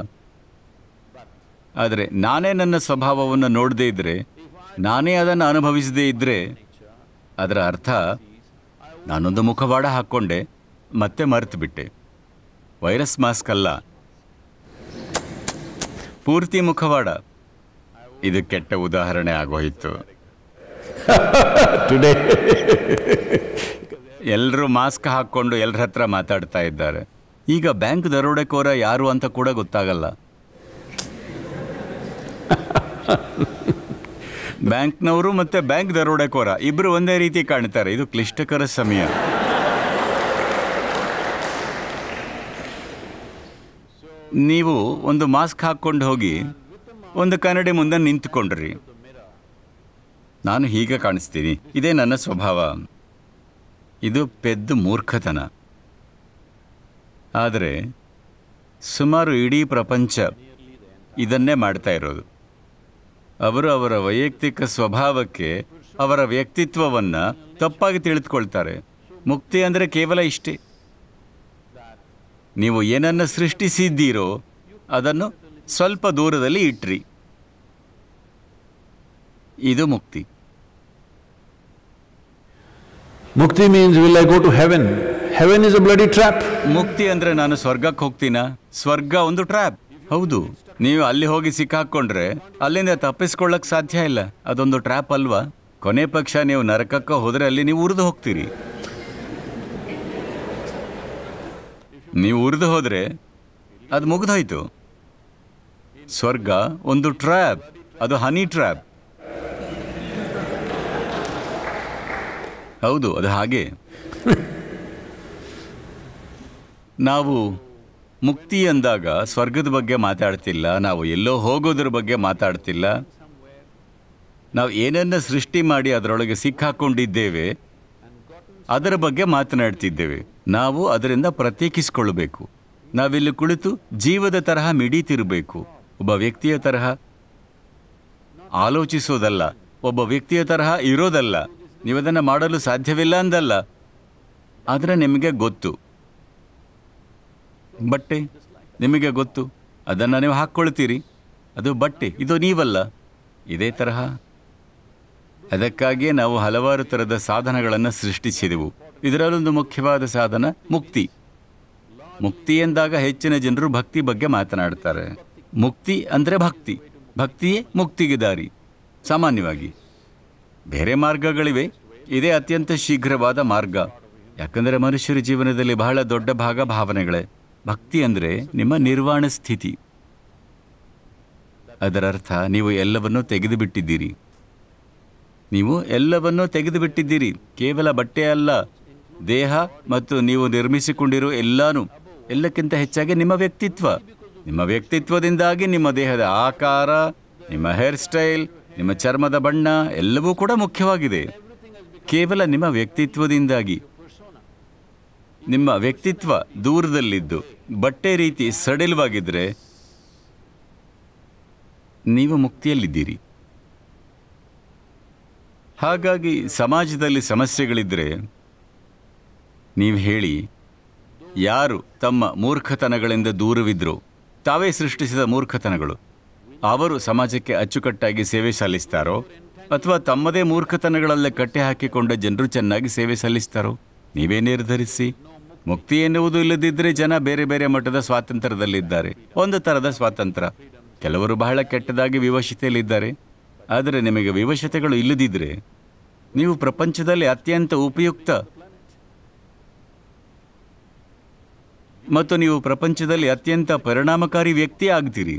C: ಆದರೆ ನಾನೇ ನನ್ನ ಸ್ವಭಾವವನ್ನು ನೋಡದೇ ಇದ್ದರೆ ನಾನೇ ಅದನ್ನು ಅನುಭವಿಸದೇ ಇದ್ದರೆ ಅದರ ಅರ್ಥ ನಾನೊಂದು ಮುಖವಾಡ ಹಾಕ್ಕೊಂಡೆ ಮತ್ತೆ ಮರೆತು ಬಿಟ್ಟೆ ವೈರಸ್ ಮಾಸ್ಕ್ ಅಲ್ಲ ಪೂರ್ತಿ ಮುಖವಾಡ ಇದು ಕೆಟ್ಟ ಉದಾಹರಣೆ ಆಗೋಯಿತು
D: Today,
C: ಎಲ್ಲರೂ ಮಾಸ್ಕ್ ಹಾಕ್ಕೊಂಡು ಎಲ್ಲರ ಹತ್ರ ಮಾತಾಡ್ತಾ ಇದ್ದಾರೆ ಈಗ ಬ್ಯಾಂಕ್ ದರೋಡೆಕೋರ ಯಾರು ಅಂತ ಕೂಡ ಗೊತ್ತಾಗಲ್ಲ ಬ್ಯಾಂಕ್ನವರು ಮತ್ತೆ ಬ್ಯಾಂಕ್ ದರೋಡೆಕೋರ ಇಬ್ರು ಒಂದೇ ರೀತಿ ಕಾಣ್ತಾರೆ ಇದು ಕ್ಲಿಷ್ಟಕರ ಸಮಯ ನೀವು ಒಂದು ಮಾಸ್ಕ್ ಹಾಕ್ಕೊಂಡು ಹೋಗಿ ಒಂದು ಕನ್ನಡಿ ಮುಂದೆ ನಿಂತ್ಕೊಂಡ್ರಿ ನಾನು ಹೀಗೆ ಕಾಣಿಸ್ತೀನಿ ಇದೇ ನನ್ನ ಸ್ವಭಾವ ಇದು ಪೆದ್ದು ಮೂರ್ಖತನ ಆದರೆ ಸುಮಾರು ಇಡೀ ಪ್ರಪಂಚ ಇದನ್ನೇ ಮಾಡ್ತಾ ಇರೋದು ಅವರು ಅವರ ವೈಯಕ್ತಿಕ ಸ್ವಭಾವಕ್ಕೆ ಅವರ ವ್ಯಕ್ತಿತ್ವವನ್ನು ತಪ್ಪಾಗಿ ತಿಳಿದುಕೊಳ್ತಾರೆ ಮುಕ್ತಿ ಅಂದರೆ ಕೇವಲ ಇಷ್ಟೇ ನೀವು ಏನನ್ನು ಸೃಷ್ಟಿಸಿದ್ದೀರೋ ಅದನ್ನು ಸ್ವಲ್ಪ ದೂರದಲ್ಲಿ ಇಟ್ರಿ ಇದು ಮುಕ್ತಿ
D: Mukti means will I go to heaven? Heaven is a bloody trap.
C: ಮುಕ್ತಿ ಅಂದ್ರೆ ನಾನು ಸ್ವರ್ಗಕ್ಕೆ ಹೋಗ್ತೀನ ಸ್ವರ್ಗ ಒಂದು ಟ್ರ್ಯಾಪ್ ಹೌದು ನೀವು ಅಲ್ಲಿ ಹೋಗಿ ಸಿಕ್ಕಾಕೊಂಡ್ರೆ ಅಲ್ಲಿಂದ ತಪ್ಪಿಸ್ಕೊಳ್ಳಕ್ ಸಾಧ್ಯ ಇಲ್ಲ ಅದೊಂದು ಟ್ರ್ಯಾಪ್ ಅಲ್ವಾ ಕೊನೆ ಪಕ್ಷ ನೀವು ನರಕಕ್ಕೆ ಹೋದ್ರೆ ಅಲ್ಲಿ ನೀವು ಉರಿದು ಹೋಗ್ತೀರಿ ನೀವು ಉರಿದು ಹೋದ್ರೆ ಅದು ಮುಗಿದೋಯ್ತು ಸ್ವರ್ಗ ಒಂದು ಟ್ರ್ಯಾಪ್ ಅದು ಹನಿ ಟ್ರ್ಯಾಪ್ ಹೌದು ಅದು ಹಾಗೆ ನಾವು ಮುಕ್ತಿ ಅಂದಾಗ ಸ್ವರ್ಗದ ಬಗ್ಗೆ ಮಾತಾಡ್ತಿಲ್ಲ ನಾವು ಎಲ್ಲೋ ಹೋಗೋದ್ರ ಬಗ್ಗೆ ಮಾತಾಡ್ತಿಲ್ಲ ನಾವು ಏನನ್ನ ಸೃಷ್ಟಿ ಮಾಡಿ ಅದರೊಳಗೆ ಸಿಕ್ಕಾಕೊಂಡಿದ್ದೇವೆ ಅದರ ಬಗ್ಗೆ ಮಾತನಾಡ್ತಿದ್ದೇವೆ ನಾವು ಅದರಿಂದ ಪ್ರತ್ಯೇಕಿಸಿಕೊಳ್ಳಬೇಕು ನಾವಿಲ್ಲಿ ಕುಳಿತು ಜೀವದ ತರಹ ಮಿಡೀತಿರಬೇಕು ಒಬ್ಬ ವ್ಯಕ್ತಿಯ ತರಹ ಆಲೋಚಿಸೋದಲ್ಲ ಒಬ್ಬ ವ್ಯಕ್ತಿಯ ತರಹ ಇರೋದಲ್ಲ ನೀವದನ್ನು ಮಾಡಲು ಸಾಧ್ಯವಿಲ್ಲ ಅಂದಲ್ಲ ಆದರೆ ನಿಮಗೆ ಗೊತ್ತು ಬಟ್ಟೆ ನಿಮಗೆ ಗೊತ್ತು ಅದನ್ನು ನೀವು ಹಾಕ್ಕೊಳ್ತೀರಿ ಅದು ಬಟ್ಟೆ ಇದು ನೀವಲ್ಲ ಇದೇ ತರಹ ಅದಕ್ಕಾಗಿಯೇ ನಾವು ಹಲವಾರು ಥರದ ಸಾಧನಗಳನ್ನು ಸೃಷ್ಟಿಸಿದೆವು ಇದರಲ್ಲೊಂದು ಮುಖ್ಯವಾದ ಸಾಧನ ಮುಕ್ತಿ ಮುಕ್ತಿ ಎಂದಾಗ ಹೆಚ್ಚಿನ ಜನರು ಭಕ್ತಿ ಬಗ್ಗೆ ಮಾತನಾಡ್ತಾರೆ ಮುಕ್ತಿ ಅಂದರೆ ಭಕ್ತಿ ಭಕ್ತಿಯೇ ಮುಕ್ತಿಗೆ ದಾರಿ ಸಾಮಾನ್ಯವಾಗಿ ಬೇರೆ ಮಾರ್ಗಗಳಿವೆ ಇದೇ ಅತ್ಯಂತ ಶೀಘ್ರವಾದ ಮಾರ್ಗ ಯಾಕಂದರೆ ಮನುಷ್ಯರ ಜೀವನದಲ್ಲಿ ಬಹಳ ದೊಡ್ಡ ಭಾಗ ಭಾವನೆಗಳೇ ಭಕ್ತಿ ಅಂದರೆ ನಿಮ್ಮ ನಿರ್ವಾಣ ಸ್ಥಿತಿ ಅದರರ್ಥ ನೀವು ಎಲ್ಲವನ್ನೂ ತೆಗೆದು ಬಿಟ್ಟಿದ್ದೀರಿ ನೀವು ಎಲ್ಲವನ್ನೂ ತೆಗೆದು ಬಿಟ್ಟಿದ್ದೀರಿ ಕೇವಲ ಬಟ್ಟೆ ಅಲ್ಲ ದೇಹ ಮತ್ತು ನೀವು ನಿರ್ಮಿಸಿಕೊಂಡಿರೋ ಎಲ್ಲಾನು ಎಲ್ಲಕ್ಕಿಂತ ಹೆಚ್ಚಾಗಿ ನಿಮ್ಮ ವ್ಯಕ್ತಿತ್ವ ನಿಮ್ಮ ವ್ಯಕ್ತಿತ್ವದಿಂದಾಗಿ ನಿಮ್ಮ ದೇಹದ ಆಕಾರ ನಿಮ್ಮ ಹೇರ್ ಸ್ಟೈಲ್ ನಿಮ್ಮ ಚರ್ಮದ ಬಣ್ಣ ಎಲ್ಲವೂ ಕೂಡ ಮುಖ್ಯವಾಗಿದೆ ಕೇವಲ ನಿಮ್ಮ ವ್ಯಕ್ತಿತ್ವದಿಂದಾಗಿ ನಿಮ್ಮ ವ್ಯಕ್ತಿತ್ವ ದೂರದಲ್ಲಿದ್ದು ಬಟ್ಟೆ ರೀತಿ ಸಡಿಲವಾಗಿದ್ದರೆ ನೀವು ಮುಕ್ತಿಯಲ್ಲಿದ್ದೀರಿ ಹಾಗಾಗಿ ಸಮಾಜದಲ್ಲಿ ಸಮಸ್ಯೆಗಳಿದ್ದರೆ ನೀವು ಹೇಳಿ ಯಾರು ತಮ್ಮ ಮೂರ್ಖತನಗಳಿಂದ ದೂರವಿದ್ರೋ ತಾವೇ ಸೃಷ್ಟಿಸಿದ ಮೂರ್ಖತನಗಳು ಅವರು ಸಮಾಜಕ್ಕೆ ಅಚ್ಚುಕಟ್ಟಾಗಿ ಸೇವೆ ಸಲ್ಲಿಸ್ತಾರೋ ಅಥವಾ ತಮ್ಮದೇ ಮೂರ್ಖತನಗಳಲ್ಲೇ ಕಟ್ಟೆ ಹಾಕಿಕೊಂಡ ಜನರು ಚೆನ್ನಾಗಿ ಸೇವೆ ಸಲ್ಲಿಸ್ತಾರೋ ನೀವೇ ನಿರ್ಧರಿಸಿ ಮುಕ್ತಿ ಎನ್ನುವುದು ಇಲ್ಲದಿದ್ದರೆ ಜನ ಬೇರೆ ಬೇರೆ ಮಟ್ಟದ ಸ್ವಾತಂತ್ರ್ಯದಲ್ಲಿದ್ದಾರೆ ಒಂದು ಥರದ ಸ್ವಾತಂತ್ರ್ಯ ಕೆಲವರು ಬಹಳ ಕೆಟ್ಟದಾಗಿ ವಿವಶತೆಯಲ್ಲಿದ್ದಾರೆ ಆದರೆ ನಿಮಗೆ ವಿವಶತೆಗಳು ಇಲ್ಲದಿದ್ದರೆ ನೀವು ಪ್ರಪಂಚದಲ್ಲಿ ಅತ್ಯಂತ ಉಪಯುಕ್ತ ಮತ್ತು ನೀವು ಪ್ರಪಂಚದಲ್ಲಿ ಅತ್ಯಂತ ಪರಿಣಾಮಕಾರಿ ವ್ಯಕ್ತಿ ಆಗ್ತೀರಿ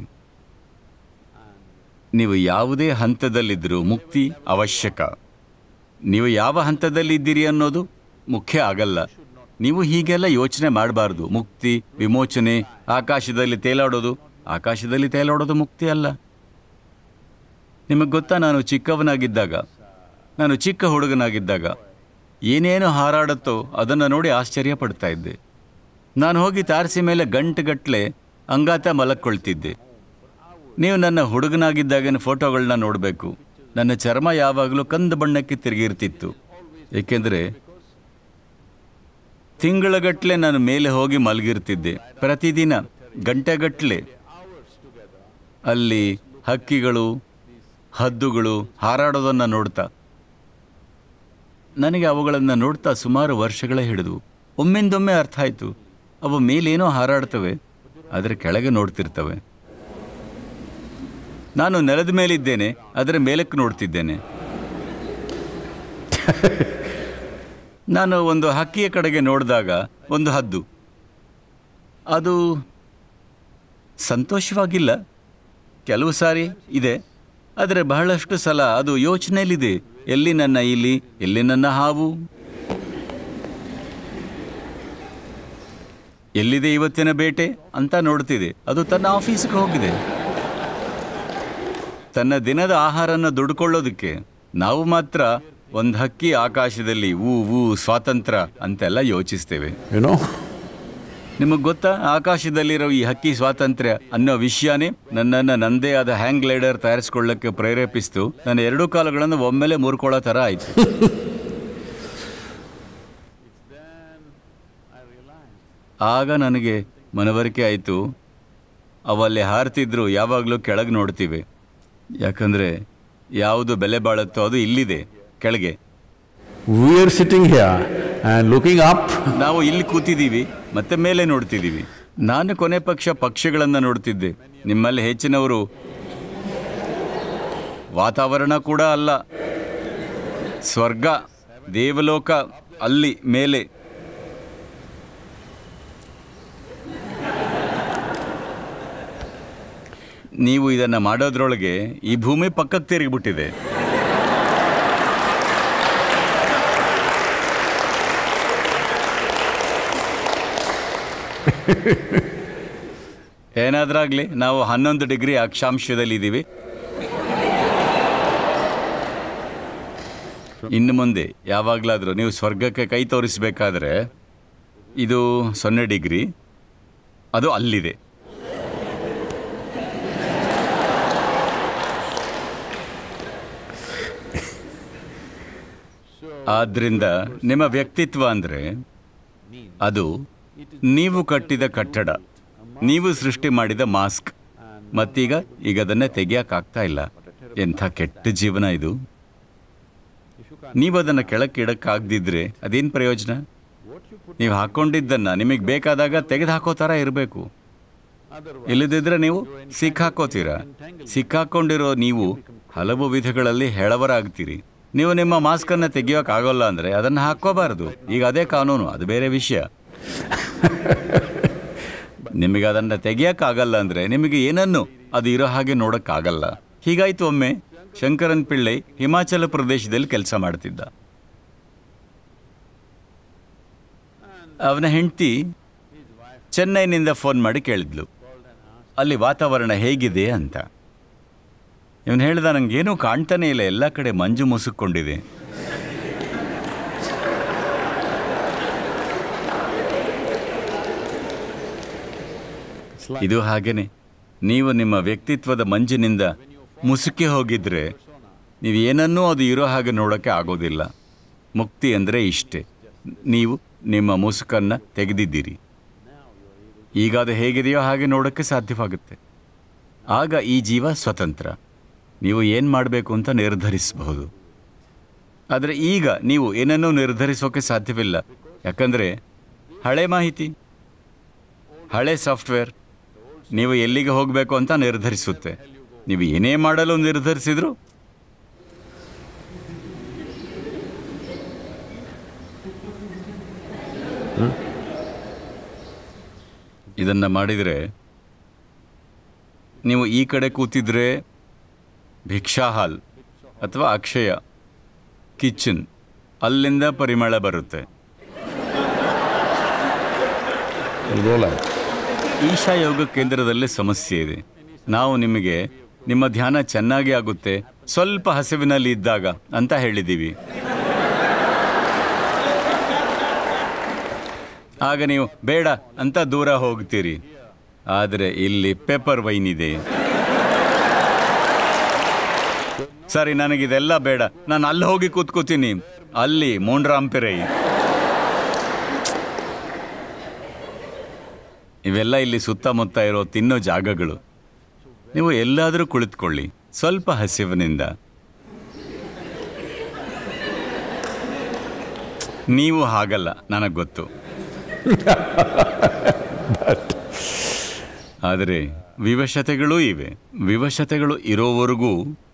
C: ನೀವು ಯಾವುದೇ ಹಂತದಲ್ಲಿದ್ದರೂ ಮುಕ್ತಿ ಅವಶ್ಯಕ ನೀವು ಯಾವ ಹಂತದಲ್ಲಿದ್ದೀರಿ ಅನ್ನೋದು ಮುಖ್ಯ ಆಗಲ್ಲ ನೀವು ಹೀಗೆಲ್ಲ ಯೋಚನೆ ಮಾಡಬಾರ್ದು ಮುಕ್ತಿ ವಿಮೋಚನೆ ಆಕಾಶದಲ್ಲಿ ತೇಲಾಡೋದು ಆಕಾಶದಲ್ಲಿ ತೇಲಾಡೋದು ಮುಕ್ತಿ ಅಲ್ಲ ನಿಮಗೆ ಗೊತ್ತಾ ನಾನು ಚಿಕ್ಕವನಾಗಿದ್ದಾಗ ನಾನು ಚಿಕ್ಕ ಹುಡುಗನಾಗಿದ್ದಾಗ ಏನೇನು ಹಾರಾಡುತ್ತೋ ಅದನ್ನು ನೋಡಿ ಆಶ್ಚರ್ಯ ಪಡ್ತಾ ಇದ್ದೆ ನಾನು ಹೋಗಿ ತಾರಸಿ ಮೇಲೆ ಗಂಟೆಗಟ್ಟಲೆ ಅಂಗಾತ ಮಲಕ್ಕೊಳ್ತಿದ್ದೆ ನೀವು ನನ್ನ ಹುಡುಗನಾಗಿದ್ದಾಗಿನ ಫೋಟೋಗಳನ್ನ ನೋಡಬೇಕು ನನ್ನ ಚರ್ಮ ಯಾವಾಗಲೂ ಕಂದು ಬಣ್ಣಕ್ಕೆ ತಿರುಗಿರ್ತಿತ್ತು ಏಕೆಂದರೆ ತಿಂಗಳಗಟ್ಟಲೆ ನಾನು ಮೇಲೆ ಹೋಗಿ ಮಲಗಿರ್ತಿದ್ದೆ ಪ್ರತಿದಿನ ಗಂಟೆಗಟ್ಟಲೆ ಅಲ್ಲಿ ಹಕ್ಕಿಗಳು ಹದ್ದುಗಳು ಹಾರಾಡೋದನ್ನು ನೋಡ್ತಾ ನನಗೆ ಅವುಗಳನ್ನು ನೋಡ್ತಾ ಸುಮಾರು ವರ್ಷಗಳೇ ಹಿಡಿದು ಒಮ್ಮಿಂದೊಮ್ಮೆ ಅರ್ಥ ಆಯಿತು ಅವು ಮೇಲೇನೋ ಹಾರಾಡ್ತವೆ ಆದರೆ ಕೆಳಗೆ ನೋಡ್ತಿರ್ತವೆ ನಾನು ನೆಲದ ಮೇಲಿದ್ದೇನೆ ಅದರ ಮೇಲಕ್ಕೆ ನೋಡ್ತಿದ್ದೇನೆ ನಾನು ಒಂದು ಹಕ್ಕಿಯ ಕಡೆಗೆ ನೋಡಿದಾಗ ಒಂದು ಹದ್ದು ಅದು ಸಂತೋಷವಾಗಿಲ್ಲ ಕೆಲವು ಸಾರಿ ಇದೆ ಆದರೆ ಬಹಳಷ್ಟು ಸಲ ಅದು ಯೋಚನೆಯಲ್ಲಿದೆ ಎಲ್ಲಿ ನನ್ನ ಇಲಿ ಎಲ್ಲಿ ನನ್ನ ಹಾವು ಎಲ್ಲಿದೆ ಇವತ್ತಿನ ಬೇಟೆ ಅಂತ ನೋಡ್ತಿದೆ ಅದು ತನ್ನ ಆಫೀಸ್ಗೆ ಹೋಗಿದೆ ತನ್ನ ದಿನದ ಆಹಾರನ ದುಡ್ಕೊಳ್ಳೋದಕ್ಕೆ ನಾವು ಮಾತ್ರ ಒಂದು ಹಕ್ಕಿ ಆಕಾಶದಲ್ಲಿ ಊ ಊ ಸ್ವಾತಂತ್ರ್ಯ ಅಂತೆಲ್ಲ ಯೋಚಿಸ್ತೇವೆ
D: You know?
C: ನಿಮಗೆ ಗೊತ್ತಾ ಆಕಾಶದಲ್ಲಿರೋ ಈ ಹಕ್ಕಿ ಸ್ವಾತಂತ್ರ್ಯ ಅನ್ನೋ ವಿಷಯನೇ ನನ್ನನ್ನು ನಂದೇ ಆದ ಹ್ಯಾಂಗ್ ಗ್ಲೈಡರ್ ತಯಾರಿಸ್ಕೊಳ್ಳಕ್ಕೆ ಪ್ರೇರೇಪಿಸ್ತು ನನ್ನ ಎರಡೂ ಕಾಲುಗಳನ್ನು ಒಮ್ಮೆಲೆ ಮುರ್ಕೊಳ್ಳೋ ಥರ ಆಯಿತು ಆಗ ನನಗೆ ಮನವರಿಕೆ ಆಯಿತು ಅವಲ್ಲಿ ಹಾರ್ತಿದ್ರು ಯಾವಾಗಲೂ ಕೆಳಗೆ ನೋಡ್ತೀವಿ ಯಾಕಂದರೆ ಯಾವುದು ಬೆಲೆ ಬಾಳುತ್ತೋ ಅದು ಇಲ್ಲಿದೆ ಕೆಳಗೆ
D: We are sitting here and looking up.
C: ನಾವು ಇಲ್ಲಿ ಕೂತಿದ್ದೀವಿ ಮತ್ತೆ ಮೇಲೆ ನೋಡ್ತಿದ್ದೀವಿ ನಾನು ಕೊನೆ ಪಕ್ಷ ಪಕ್ಷಿಗಳನ್ನು ನೋಡ್ತಿದ್ದೆ ನಿಮ್ಮಲ್ಲಿ ಹೆಚ್ಚಿನವರು ವಾತಾವರಣ ಕೂಡ ಅಲ್ಲ ಸ್ವರ್ಗ ದೇವಲೋಕ ಅಲ್ಲಿ ಮೇಲೆ ನೀವು ಇದನ್ನು ಮಾಡೋದ್ರೊಳಗೆ ಈ ಭೂಮಿ ಪಕ್ಕಕ್ಕೆ ತಿರುಗಿಬಿಟ್ಟಿದೆ ಏನಾದ್ರಾಗ್ಲಿ ನಾವು ಹನ್ನೊಂದು ಡಿಗ್ರಿ ಅಕ್ಷಾಂಶದಲ್ಲಿ ಇದ್ದೀವಿ ಇನ್ನು ಮುಂದೆ ಯಾವಾಗಲಾದರೂ ನೀವು ಸ್ವರ್ಗಕ್ಕೆ ಕೈ ತೋರಿಸಬೇಕಾದ್ರೆ ಇದು ಸೊನ್ನೆ ಡಿಗ್ರಿ ಅದು ಅಲ್ಲಿದೆ ಆದ್ರಿಂದ ನಿಮ್ಮ ವ್ಯಕ್ತಿತ್ವ ಅಂದರೆ ಅದು ನೀವು ಕಟ್ಟಿದ ಕಟ್ಟಡ ನೀವು ಸೃಷ್ಟಿ ಮಾಡಿದ ಮಾಸ್ಕ್ ಮತ್ತೀಗ ಈಗ ಅದನ್ನೇ ತೆಗಿಯೋಕ್ಕಾಗ್ತಾ ಇಲ್ಲ ಎಂಥ ಕೆಟ್ಟ ಜೀವನ ಇದು ನೀವು ಅದನ್ನು ಕೆಳಕ್ಕೆ ಇಡಕ್ಕಾಗ್ದಿದ್ರೆ ಅದೇನು ಪ್ರಯೋಜನ ನೀವು ಹಾಕ್ಕೊಂಡಿದ್ದನ್ನು ನಿಮಗೆ ಬೇಕಾದಾಗ ತೆಗೆದು ಹಾಕೋ ಥರ ಇರಬೇಕು ಇಲ್ಲದಿದ್ದರೆ ನೀವು ಸಿಕ್ಕಾಕೋತೀರಾ ಸಿಕ್ಕಾಕೊಂಡಿರೋ ನೀವು ಹಲವು ವಿಧಗಳಲ್ಲಿ ಹೆಳವರಾಗ್ತೀರಿ ನೀವು ನಿಮ್ಮ ಮಾಸ್ಕನ್ನು ತೆಗಿಯೋಕ್ಕಾಗೋಲ್ಲ ಅಂದರೆ ಅದನ್ನು ಹಾಕ್ಕೋಬಾರ್ದು ಈಗ ಅದೇ ಕಾನೂನು ಅದು ಬೇರೆ ವಿಷಯ ನಿಮಗೆ ಅದನ್ನು ತೆಗಿಯೋಕ್ಕಾಗಲ್ಲ ಅಂದರೆ ನಿಮಗೆ ಏನನ್ನು ಅದು ಇರೋ ಹಾಗೆ ನೋಡೋಕ್ಕಾಗಲ್ಲ ಹೀಗಾಯ್ತು ಒಮ್ಮೆ ಶಂಕರನ್ ಪಿಳ್ಳೈ ಹಿಮಾಚಲ ಪ್ರದೇಶದಲ್ಲಿ ಕೆಲಸ ಮಾಡ್ತಿದ್ದ ಅವನ ಹೆಂಡತಿ ಚೆನ್ನೈನಿಂದ ಫೋನ್ ಮಾಡಿ ಕೇಳಿದ್ಲು ಅಲ್ಲಿ ವಾತಾವರಣ ಹೇಗಿದೆ ಅಂತ ಇವನು ಹೇಳ್ದ ನನಗೇನೂ ಕಾಣ್ತಾನೆ ಇಲ್ಲ ಎಲ್ಲ ಕಡೆ ಮಂಜು ಮುಸುಕೊಂಡಿದೆ ಇದು ಹಾಗೇನೆ ನೀವು ನಿಮ್ಮ ವ್ಯಕ್ತಿತ್ವದ ಮಂಜಿನಿಂದ ಮುಸುಕಿ ಹೋಗಿದ್ರೆ ನೀವು ಏನನ್ನೂ ಅದು ಇರೋ ಹಾಗೆ ನೋಡೋಕ್ಕೆ ಆಗೋದಿಲ್ಲ ಮುಕ್ತಿ ಅಂದರೆ ಇಷ್ಟೇ ನೀವು ನಿಮ್ಮ ಮುಸುಕನ್ನು ತೆಗೆದಿದ್ದೀರಿ ಈಗ ಅದು ಹೇಗಿದೆಯೋ ಹಾಗೆ ನೋಡೋಕ್ಕೆ ಸಾಧ್ಯವಾಗುತ್ತೆ ಆಗ ಈ ಜೀವ ಸ್ವತಂತ್ರ ನೀವು ಏನು ಮಾಡಬೇಕು ಅಂತ ನಿರ್ಧರಿಸಬಹುದು ಆದರೆ ಈಗ ನೀವು ಏನನ್ನೂ ನಿರ್ಧರಿಸೋಕೆ ಸಾಧ್ಯವಿಲ್ಲ ಯಾಕಂದರೆ ಹಳೆ ಮಾಹಿತಿ ಹಳೆ ಸಾಫ್ಟ್ವೇರ್ ನೀವು ಎಲ್ಲಿಗೆ ಹೋಗಬೇಕು ಅಂತ ನಿರ್ಧರಿಸುತ್ತೆ ನೀವು ಏನೇ ಮಾಡಲು ನಿರ್ಧರಿಸಿದ್ರು ಇದನ್ನು ಮಾಡಿದರೆ ನೀವು ಈ ಕಡೆ ಕೂತಿದ್ರೆ ಭಿಕ್ಷಾ ಹಾಲ್ ಅಥವಾ ಅಕ್ಷಯ ಕಿಚನ್ ಅಲ್ಲಿಂದ ಪರಿಮಳ ಬರುತ್ತೆ
D: It'll go like.
C: ಈಶಾ ಯೋಗ ಕೇಂದ್ರದಲ್ಲಿ ಸಮಸ್ಯೆ ಇದೆ ನಾವು ನಿಮಗೆ ನಿಮ್ಮ ಧ್ಯಾನ ಚೆನ್ನಾಗಿ ಆಗುತ್ತೆ ಸ್ವಲ್ಪ ಹಸಿವಿನಲ್ಲಿ ಇದ್ದಾಗ ಅಂತ ಹೇಳಿದ್ದೀವಿ ಆಗ ನೀವು ಬೇಡ ಅಂತ ದೂರ ಹೋಗ್ತೀರಿ ಆದರೆ ಇಲ್ಲಿ ಪೆಪ್ಪರ್ ವೈನ್ ಇದೆ ಸರಿ ನನಗಿದೆಲ್ಲ ಬೇಡ ನಾನು ಅಲ್ಲಿ ಹೋಗಿ ಕೂತ್ಕೋತೀನಿ ಅಲ್ಲಿ ಮೋಂಡ್ರಾಂಪಿರೈ ಇವೆಲ್ಲ ಇಲ್ಲಿ ಸುತ್ತಮುತ್ತ ಇರೋ ತಿನ್ನೋ ಜಾಗಗಳು ನೀವು ಎಲ್ಲಾದರೂ ಕುಳಿತುಕೊಳ್ಳಿ ಸ್ವಲ್ಪ ಹಸಿವಿನಿಂದ ನೀವು ಹಾಗಲ್ಲ ನನಗೆ ಗೊತ್ತು ಆದರೆ ವಿವಶತೆಗಳೂ ಇವೆ ವಿವಶತೆಗಳು ಇರೋವರೆಗೂ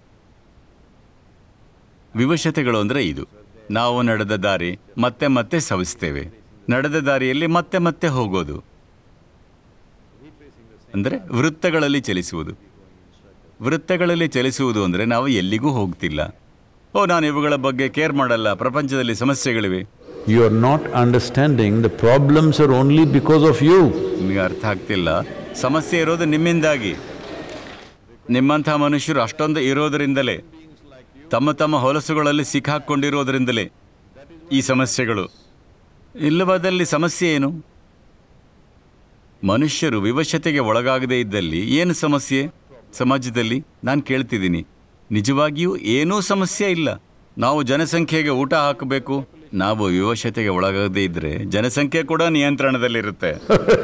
C: ವಿವಶತೆಗಳು ಅಂದರೆ ಇದು ನಾವು ನಡೆದ ದಾರಿ ಮತ್ತೆ ಮತ್ತೆ ಸವಿಸ್ತೇವೆ ನಡೆದ ದಾರಿಯಲ್ಲಿ ಮತ್ತೆ ಮತ್ತೆ ಹೋಗೋದು ಅಂದರೆ ವೃತ್ತಗಳಲ್ಲಿ ಚಲಿಸುವುದು ವೃತ್ತಗಳಲ್ಲಿ ಚಲಿಸುವುದು ಅಂದರೆ ನಾವು ಎಲ್ಲಿಗೂ ಹೋಗ್ತಿಲ್ಲ ಓ ನಾನು ಇವುಗಳ ಬಗ್ಗೆ ಕೇರ್ ಮಾಡಲ್ಲ ಪ್ರಪಂಚದಲ್ಲಿ ಸಮಸ್ಯೆಗಳಿವೆ
D: You are not understanding the problems are only because of you.
C: ನಿಮಗೆ ಅರ್ಥ ಆಗ್ತಿಲ್ಲ ಸಮಸ್ಯೆ ಇರೋದು ನಿಮ್ಮಿಂದಾಗಿ ನಿಮ್ಮಂಥ ಮನುಷ್ಯರು ಅಷ್ಟೊಂದು ಇರೋದರಿಂದಲೇ ತಮ್ಮ ತಮ್ಮ ಹೊಲಸುಗಳಲ್ಲಿ ಸಿಕ್ಕಾಕೊಂಡಿರೋದರಿಂದಲೇ ಈ ಸಮಸ್ಯೆಗಳು ಇಲ್ಲವಾದಲ್ಲಿ ಸಮಸ್ಯೆ ಏನು ಮನುಷ್ಯರು ವಿವಶತೆಗೆ ಒಳಗಾಗದೇ ಇದ್ದಲ್ಲಿ ಏನು ಸಮಸ್ಯೆ ಸಮಾಜದಲ್ಲಿ ನಾನು ಕೇಳ್ತಿದ್ದೀನಿ ನಿಜವಾಗಿಯೂ ಏನೂ ಸಮಸ್ಯೆ ಇಲ್ಲ ನಾವು ಜನಸಂಖ್ಯೆಗೆ ಊಟ ಹಾಕಬೇಕು ನಾವು ವಿವಶತೆಗೆ ಒಳಗಾಗದೇ ಇದ್ದರೆ ಜನಸಂಖ್ಯೆ ಕೂಡ ನಿಯಂತ್ರಣದಲ್ಲಿರುತ್ತೆ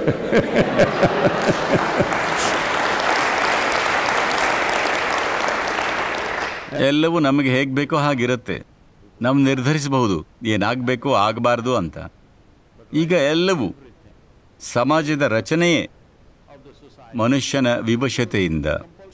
C: ಎಲ್ಲವೂ ನಮಗೆ ಹೇಗೆ ಬೇಕೋ ಹಾಗಿರುತ್ತೆ ನಾವು ನಿರ್ಧರಿಸಬಹುದು ಏನಾಗಬೇಕು ಆಗಬಾರ್ದು ಅಂತ ಈಗ ಎಲ್ಲವೂ ಸಮಾಜದ ರಚನೆಯೇ ಮನುಷ್ಯನ ವಿವಶತೆಯಿಂದ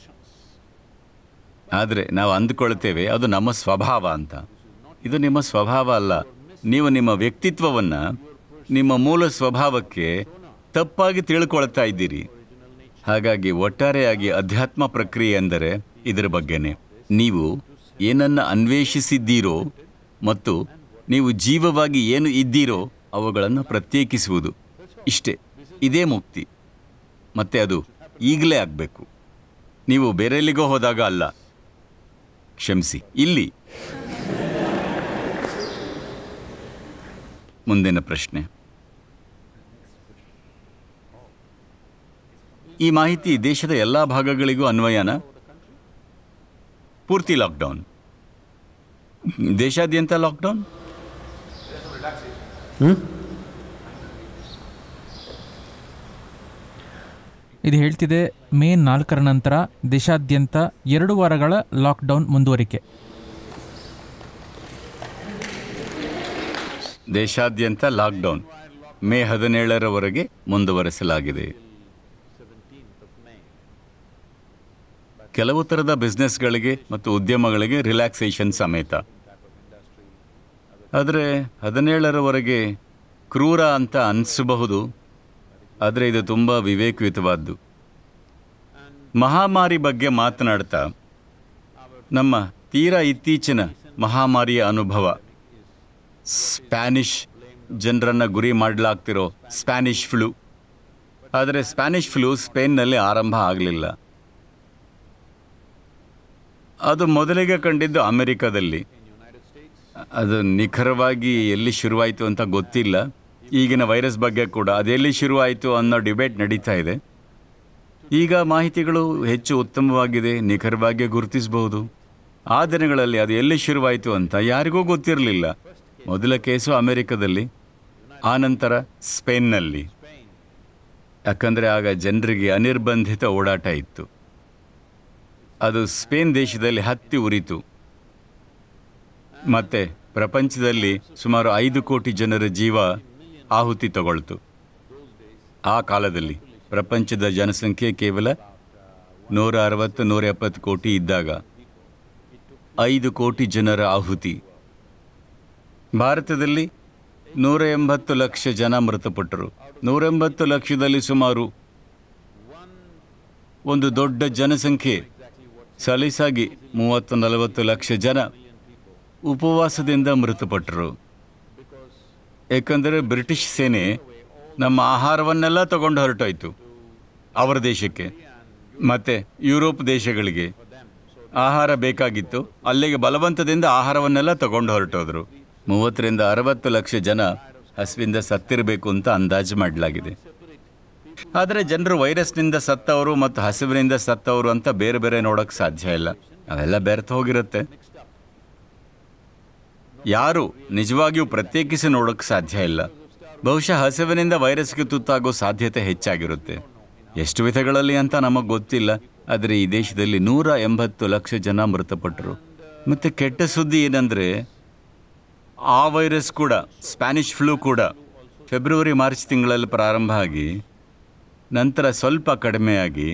C: ಆದರೆ ನಾವು ಅಂದುಕೊಳ್ತೇವೆ ಅದು ನಮ್ಮ ಸ್ವಭಾವ ಅಂತ ಇದು ನಿಮ್ಮ ಸ್ವಭಾವ ಅಲ್ಲ ನೀವು ನಿಮ್ಮ ವ್ಯಕ್ತಿತ್ವವನ್ನು ನಿಮ್ಮ ಮೂಲ ಸ್ವಭಾವಕ್ಕೆ ತಪ್ಪಾಗಿ ತಿಳ್ಕೊಳ್ತಾ ಇದ್ದೀರಿ ಹಾಗಾಗಿ ಒಟ್ಟಾರೆಯಾಗಿ ಅಧ್ಯಾತ್ಮ ಪ್ರಕ್ರಿಯೆ ಎಂದರೆ ಇದರ ಬಗ್ಗೆನೇ ನೀವು ಏನನ್ನ ಅನ್ವೇಷಿಸಿದ್ದೀರೋ ಮತ್ತು ನೀವು ಜೀವವಾಗಿ ಏನು ಇದ್ದೀರೋ ಅವುಗಳನ್ನು ಪ್ರತ್ಯೇಕಿಸುವುದು ಇಷ್ಟೇ ಇದೇ ಮುಕ್ತಿ ಮತ್ತೆ ಅದು ಈಗಲೇ ಆಗಬೇಕು ನೀವು ಬೇರೆಲ್ಲಿಗೋ ಹೋದಾಗ ಅಲ್ಲ ಕ್ಷಮಿಸಿ ಇಲ್ಲಿ ಮುಂದಿನ ಪ್ರಶ್ನೆ ಈ ಮಾಹಿತಿ ದೇಶದ ಎಲ್ಲ ಭಾಗಗಳಿಗೂ ಅನ್ವಯನ ಪೂರ್ತಿ ಲಾಕ್ಡೌನ್ ದೇಶಾದ್ಯಂತ ಲಾಕ್ಡೌನ್
E: ಇದು ಹೇಳ್ತಿದೆ ಮೇ ನಾಲ್ಕರ ನಂತರ ದೇಶಾದ್ಯಂತ ಎರಡು ವಾರಗಳ ಲಾಕ್ಡೌನ್ ಮುಂದುವರಿಕೆ
C: ದೇಶಾದ್ಯಂತ ಲಾಕ್ಡೌನ್ ಮೇ ಹದಿನೇಳರವರೆಗೆ ಮುಂದುವರೆಸಲಾಗಿದೆ ಕೆಲವು ಥರದ ಬಿಸ್ನೆಸ್ಗಳಿಗೆ ಮತ್ತು ಉದ್ಯಮಗಳಿಗೆ ರಿಲ್ಯಾಕ್ಸೇಷನ್ ಸಮೇತ ಆದರೆ ಹದಿನೇಳರವರೆಗೆ ಕ್ರೂರ ಅಂತ ಅನಿಸಬಹುದು ಆದರೆ ಇದು ತುಂಬ ವಿವೇಕಯುತವಾದ್ದು ಮಹಾಮಾರಿ ಬಗ್ಗೆ ಮಾತನಾಡ್ತಾ ನಮ್ಮ ತೀರಾ ಇತ್ತೀಚಿನ ಮಹಾಮಾರಿಯ ಅನುಭವ ಸ್ಪ್ಯಾನಿಷ್ ಜನರನ್ನು ಗುರಿ ಮಾಡಲಾಗ್ತಿರೋ ಸ್ಪ್ಯಾನಿಷ್ ಫ್ಲೂ ಆದರೆ ಸ್ಪ್ಯಾನಿಷ್ ಫ್ಲೂ ಸ್ಪೇನ್ನಲ್ಲಿ ಆರಂಭ ಆಗಲಿಲ್ಲ ಅದು ಮೊದಲಿಗೆ ಕಂಡಿದ್ದು ಅಮೆರಿಕದಲ್ಲಿ ಅದು ನಿಖರವಾಗಿ ಎಲ್ಲಿ ಶುರುವಾಯಿತು ಅಂತ ಗೊತ್ತಿಲ್ಲ ಈಗಿನ ವೈರಸ್ ಬಗ್ಗೆ ಕೂಡ ಅದೆಲ್ಲಿ ಶುರುವಾಯಿತು ಅನ್ನೋ ಡಿಬೇಟ್ ನಡೀತಾ ಇದೆ ಈಗ ಮಾಹಿತಿಗಳು ಹೆಚ್ಚು ಉತ್ತಮವಾಗಿದೆ ನಿಖರವಾಗಿ ಗುರುತಿಸಬಹುದು ಆ ದಿನಗಳಲ್ಲಿ ಅದು ಎಲ್ಲಿ ಶುರುವಾಯಿತು ಅಂತ ಯಾರಿಗೂ ಗೊತ್ತಿರಲಿಲ್ಲ ಮೊದಲ ಕೇಸು ಅಮೆರಿಕದಲ್ಲಿ ಆನಂತರ ಸ್ಪೇನ್ನಲ್ಲಿ ಯಾಕಂದರೆ ಆಗ ಜನರಿಗೆ ಅನಿರ್ಬಂಧಿತ ಓಡಾಟ ಇತ್ತು ಅದು ಸ್ಪೇನ್ ದೇಶದಲ್ಲಿ ಹತ್ತಿ ಉರಿತು ಮತ್ತೆ ಪ್ರಪಂಚದಲ್ಲಿ ಸುಮಾರು ಐದು ಕೋಟಿ ಜನರ ಜೀವ ಆಹುತಿ ತಗೊಳ್ತು ಆ ಕಾಲದಲ್ಲಿ ಪ್ರಪಂಚದ ಜನಸಂಖ್ಯೆ ಕೇವಲ ನೂರ ಅರವತ್ತು ನೂರ ಎಪ್ಪತ್ತು ಕೋಟಿ ಇದ್ದಾಗ ಐದು ಕೋಟಿ ಜನರ ಆಹುತಿ ಭಾರತದಲ್ಲಿ ನೂರ ಎಂಬತ್ತು ಲಕ್ಷ ಜನ ಮೃತಪಟ್ಟರು ನೂರ ಎಂಬತ್ತು ಲಕ್ಷದಲ್ಲಿ ಸುಮಾರು ಒಂದು ದೊಡ್ಡ ಜನಸಂಖ್ಯೆ ಸಲೀಸಾಗಿ ಮೂವತ್ತು ನಲವತ್ತು ಲಕ್ಷ ಜನ ಉಪವಾಸದಿಂದ ಮೃತಪಟ್ಟರು ಏಕೆಂದರೆ ಬ್ರಿಟಿಷ್ ಸೇನೆ ನಮ್ಮ ಆಹಾರವನ್ನೆಲ್ಲ ತಗೊಂಡು ಹೊರಟೋಯ್ತು ಅವರ ದೇಶಕ್ಕೆ ಮತ್ತು ಯುರೋಪ್ ದೇಶಗಳಿಗೆ ಆಹಾರ ಬೇಕಾಗಿತ್ತು ಅಲ್ಲಿಗೆ ಬಲವಂತದಿಂದ ಆಹಾರವನ್ನೆಲ್ಲ ತಗೊಂಡು ಹೊರಟೋದ್ರು ಮೂವತ್ತರಿಂದ ಅರವತ್ತು ಲಕ್ಷ ಜನ ಹಸಿವಿಂದ ಸತ್ತಿರಬೇಕು ಅಂತ ಅಂದಾಜು ಮಾಡಲಾಗಿದೆ ಆದರೆ ಜನರು ವೈರಸ್ನಿಂದ ಸತ್ತವರು ಮತ್ತು ಹಸಿವಿನಿಂದ ಸತ್ತವರು ಅಂತ ಬೇರೆ ಬೇರೆ ನೋಡೋಕ್ಕೆ ಸಾಧ್ಯ ಇಲ್ಲ ಅವೆಲ್ಲ ಬೆರೆತು ಹೋಗಿರುತ್ತೆ ಯಾರು ನಿಜವಾಗಿಯೂ ಪ್ರತ್ಯೇಕಿಸಿ ನೋಡೋಕ್ಕೆ ಸಾಧ್ಯ ಇಲ್ಲ ಬಹುಶಃ ಹಸಿವಿನಿಂದ ವೈರಸ್ಗೆ ತುತ್ತಾಗೋ ಸಾಧ್ಯತೆ ಹೆಚ್ಚಾಗಿರುತ್ತೆ ಎಷ್ಟು ವಿಧಗಳಲ್ಲಿ ಅಂತ ನಮಗೆ ಗೊತ್ತಿಲ್ಲ ಆದರೆ ಈ ದೇಶದಲ್ಲಿ ನೂರ ಎಂಬತ್ತು ಲಕ್ಷ ಜನ ಮೃತಪಟ್ಟರು ಮತ್ತು ಕೆಟ್ಟ ಸುದ್ದಿ ಏನಂದರೆ ಆ ವೈರಸ್ ಕೂಡ ಸ್ಪ್ಯಾನಿಷ್ ಫ್ಲೂ ಕೂಡ ಫೆಬ್ರವರಿ ಮಾರ್ಚ್ ತಿಂಗಳಲ್ಲಿ ಪ್ರಾರಂಭ ಆಗಿ ನಂತರ ಸ್ವಲ್ಪ ಕಡಿಮೆಯಾಗಿ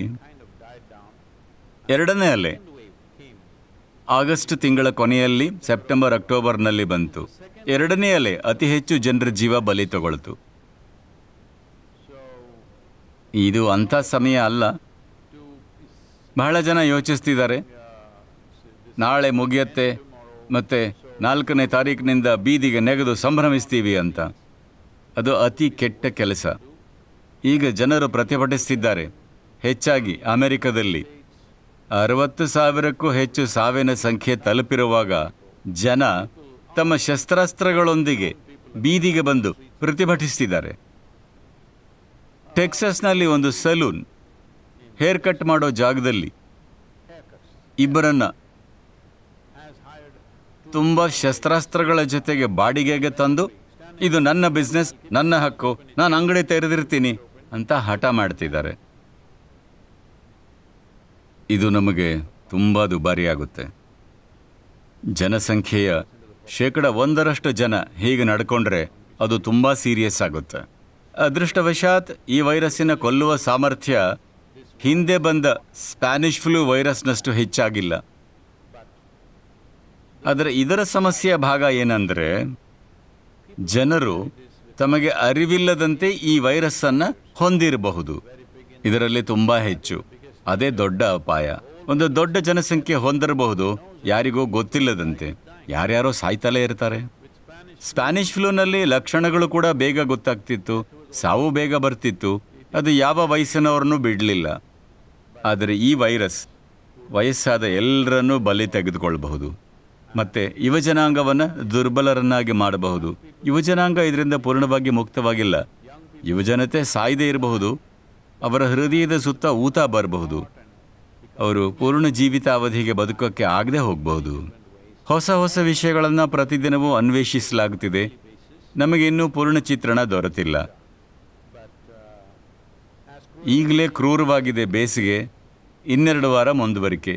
C: ಎರಡನೇ ಅಲೆ ಆಗಸ್ಟ್ ತಿಂಗಳ ಕೊನೆಯಲ್ಲಿ ಸೆಪ್ಟೆಂಬರ್ ಅಕ್ಟೋಬರ್ನಲ್ಲಿ ಬಂತು ಎರಡನೇ ಅಲೆ ಅತಿ ಹೆಚ್ಚು ಜನರ ಜೀವ ಬಲಿ ತಗೊಳ್ತು ಇದು ಅಂಥ ಸಮಯ ಅಲ್ಲ ಬಹಳ ಜನ ಯೋಚಿಸ್ತಿದ್ದಾರೆ ನಾಳೆ ಮುಗಿಯತ್ತೆ ಮತ್ತೆ ನಾಲ್ಕನೇ ತಾರೀಕಿನಿಂದ ಬೀದಿಗೆ ನೆಗೆದು ಸಂಭ್ರಮಿಸ್ತೀವಿ ಅಂತ ಅದು ಅತಿ ಕೆಟ್ಟ ಕೆಲಸ ಈಗ ಜನರು ಪ್ರತಿಭಟಿಸ್ತಿದ್ದಾರೆ ಹೆಚ್ಚಾಗಿ ಅಮೆರಿಕದಲ್ಲಿ ಅರವತ್ತು ಸಾವಿರಕ್ಕೂ ಹೆಚ್ಚು ಸಾವಿನ ಸಂಖ್ಯೆ ತಲುಪಿರುವಾಗ ಜನ ತಮ್ಮ ಶಸ್ತ್ರಾಸ್ತ್ರಗಳೊಂದಿಗೆ ಬೀದಿಗೆ ಬಂದು ಪ್ರತಿಭಟಿಸ್ತಿದ್ದಾರೆ ಟೆಕ್ಸಸ್ನಲ್ಲಿ ಒಂದು ಸಲೂನ್ ಹೇರ್ ಕಟ್ ಮಾಡೋ ಜಾಗದಲ್ಲಿ ಇಬ್ಬರನ್ನ ತುಂಬ ಶಸ್ತ್ರಾಸ್ತ್ರಗಳ ಜೊತೆಗೆ ಬಾಡಿಗೆಗೆ ತಂದು ಇದು ನನ್ನ ಬಿಸ್ನೆಸ್ ನನ್ನ ಹಕ್ಕು ನಾನು ಅಂಗಡಿ ತೆರೆದಿರ್ತೀನಿ ಅಂತ ಹಠ ಮಾಡ್ತಿದ್ದಾರೆ ಇದು ನಮಗೆ ತುಂಬ ದುಬಾರಿಯಾಗುತ್ತೆ ಜನಸಂಖ್ಯೆಯ ಶೇಕಡ ಒಂದರಷ್ಟು ಜನ ಹೀಗೆ ನಡ್ಕೊಂಡ್ರೆ ಅದು ತುಂಬ ಸೀರಿಯಸ್ ಆಗುತ್ತೆ ಅದೃಷ್ಟವಶಾತ್ ಈ ವೈರಸ್ಸಿನ ಕೊಲ್ಲುವ ಸಾಮರ್ಥ್ಯ ಹಿಂದೆ ಬಂದ ಸ್ಪ್ಯಾನಿಷ್ ಫ್ಲೂ ವೈರಸ್ನಷ್ಟು ಹೆಚ್ಚಾಗಿಲ್ಲ ಆದರೆ ಇದರ ಸಮಸ್ಯೆಯ ಭಾಗ ಏನಂದರೆ ಜನರು ತಮಗೆ ಅರಿವಿಲ್ಲದಂತೆ ಈ ವೈರಸ್ಸನ್ನು ಹೊಂದಿರಬಹುದು ಇದರಲ್ಲಿ ತುಂಬ ಹೆಚ್ಚು ಅದೇ ದೊಡ್ಡ ಅಪಾಯ ಒಂದು ದೊಡ್ಡ ಜನಸಂಖ್ಯೆ ಹೊಂದಿರಬಹುದು ಯಾರಿಗೂ ಗೊತ್ತಿಲ್ಲದಂತೆ ಯಾರ್ಯಾರೋ ಸಾಯ್ತಲೇ ಇರ್ತಾರೆ ಸ್ಪ್ಯಾನಿಷ್ ಫ್ಲೂನಲ್ಲಿ ಲಕ್ಷಣಗಳು ಕೂಡ ಬೇಗ ಗೊತ್ತಾಗ್ತಿತ್ತು ಸಾವು ಬೇಗ ಬರ್ತಿತ್ತು ಅದು ಯಾವ ವಯಸ್ಸಿನವರನ್ನು ಬಿಡಲಿಲ್ಲ ಆದರೆ ಈ ವೈರಸ್ ವಯಸ್ಸಾದ ಎಲ್ಲರನ್ನೂ ಬಲಿ ತೆಗೆದುಕೊಳ್ಳಬಹುದು ಮತ್ತೆ ಯುವಜನಾಂಗವನ್ನು ದುರ್ಬಲರನ್ನಾಗಿ ಮಾಡಬಹುದು ಯುವಜನಾಂಗ ಇದರಿಂದ ಪೂರ್ಣವಾಗಿ ಮುಕ್ತವಾಗಿಲ್ಲ ಯುವಜನತೆ ಸಾಯದೇ ಇರಬಹುದು ಅವರ ಹೃದಯದ ಸುತ್ತ ಊತ ಬರಬಹುದು ಅವರು ಪೂರ್ಣ ಜೀವಿತಾವಧಿಗೆ ಬದುಕೋಕ್ಕೆ ಆಗದೆ ಹೋಗಬಹುದು ಹೊಸ ಹೊಸ ವಿಷಯಗಳನ್ನು ಪ್ರತಿದಿನವೂ ಅನ್ವೇಷಿಸಲಾಗುತ್ತಿದೆ ನಮಗೆ ಇನ್ನೂ ಪೂರ್ಣ ಚಿತ್ರಣ ದೊರೆತಿಲ್ಲ ಈಗಲೇ ಕ್ರೂರವಾಗಿದೆ ಬೇಸಿಗೆ ಇನ್ನೆರಡು ವಾರ ಮುಂದುವರಿಕೆ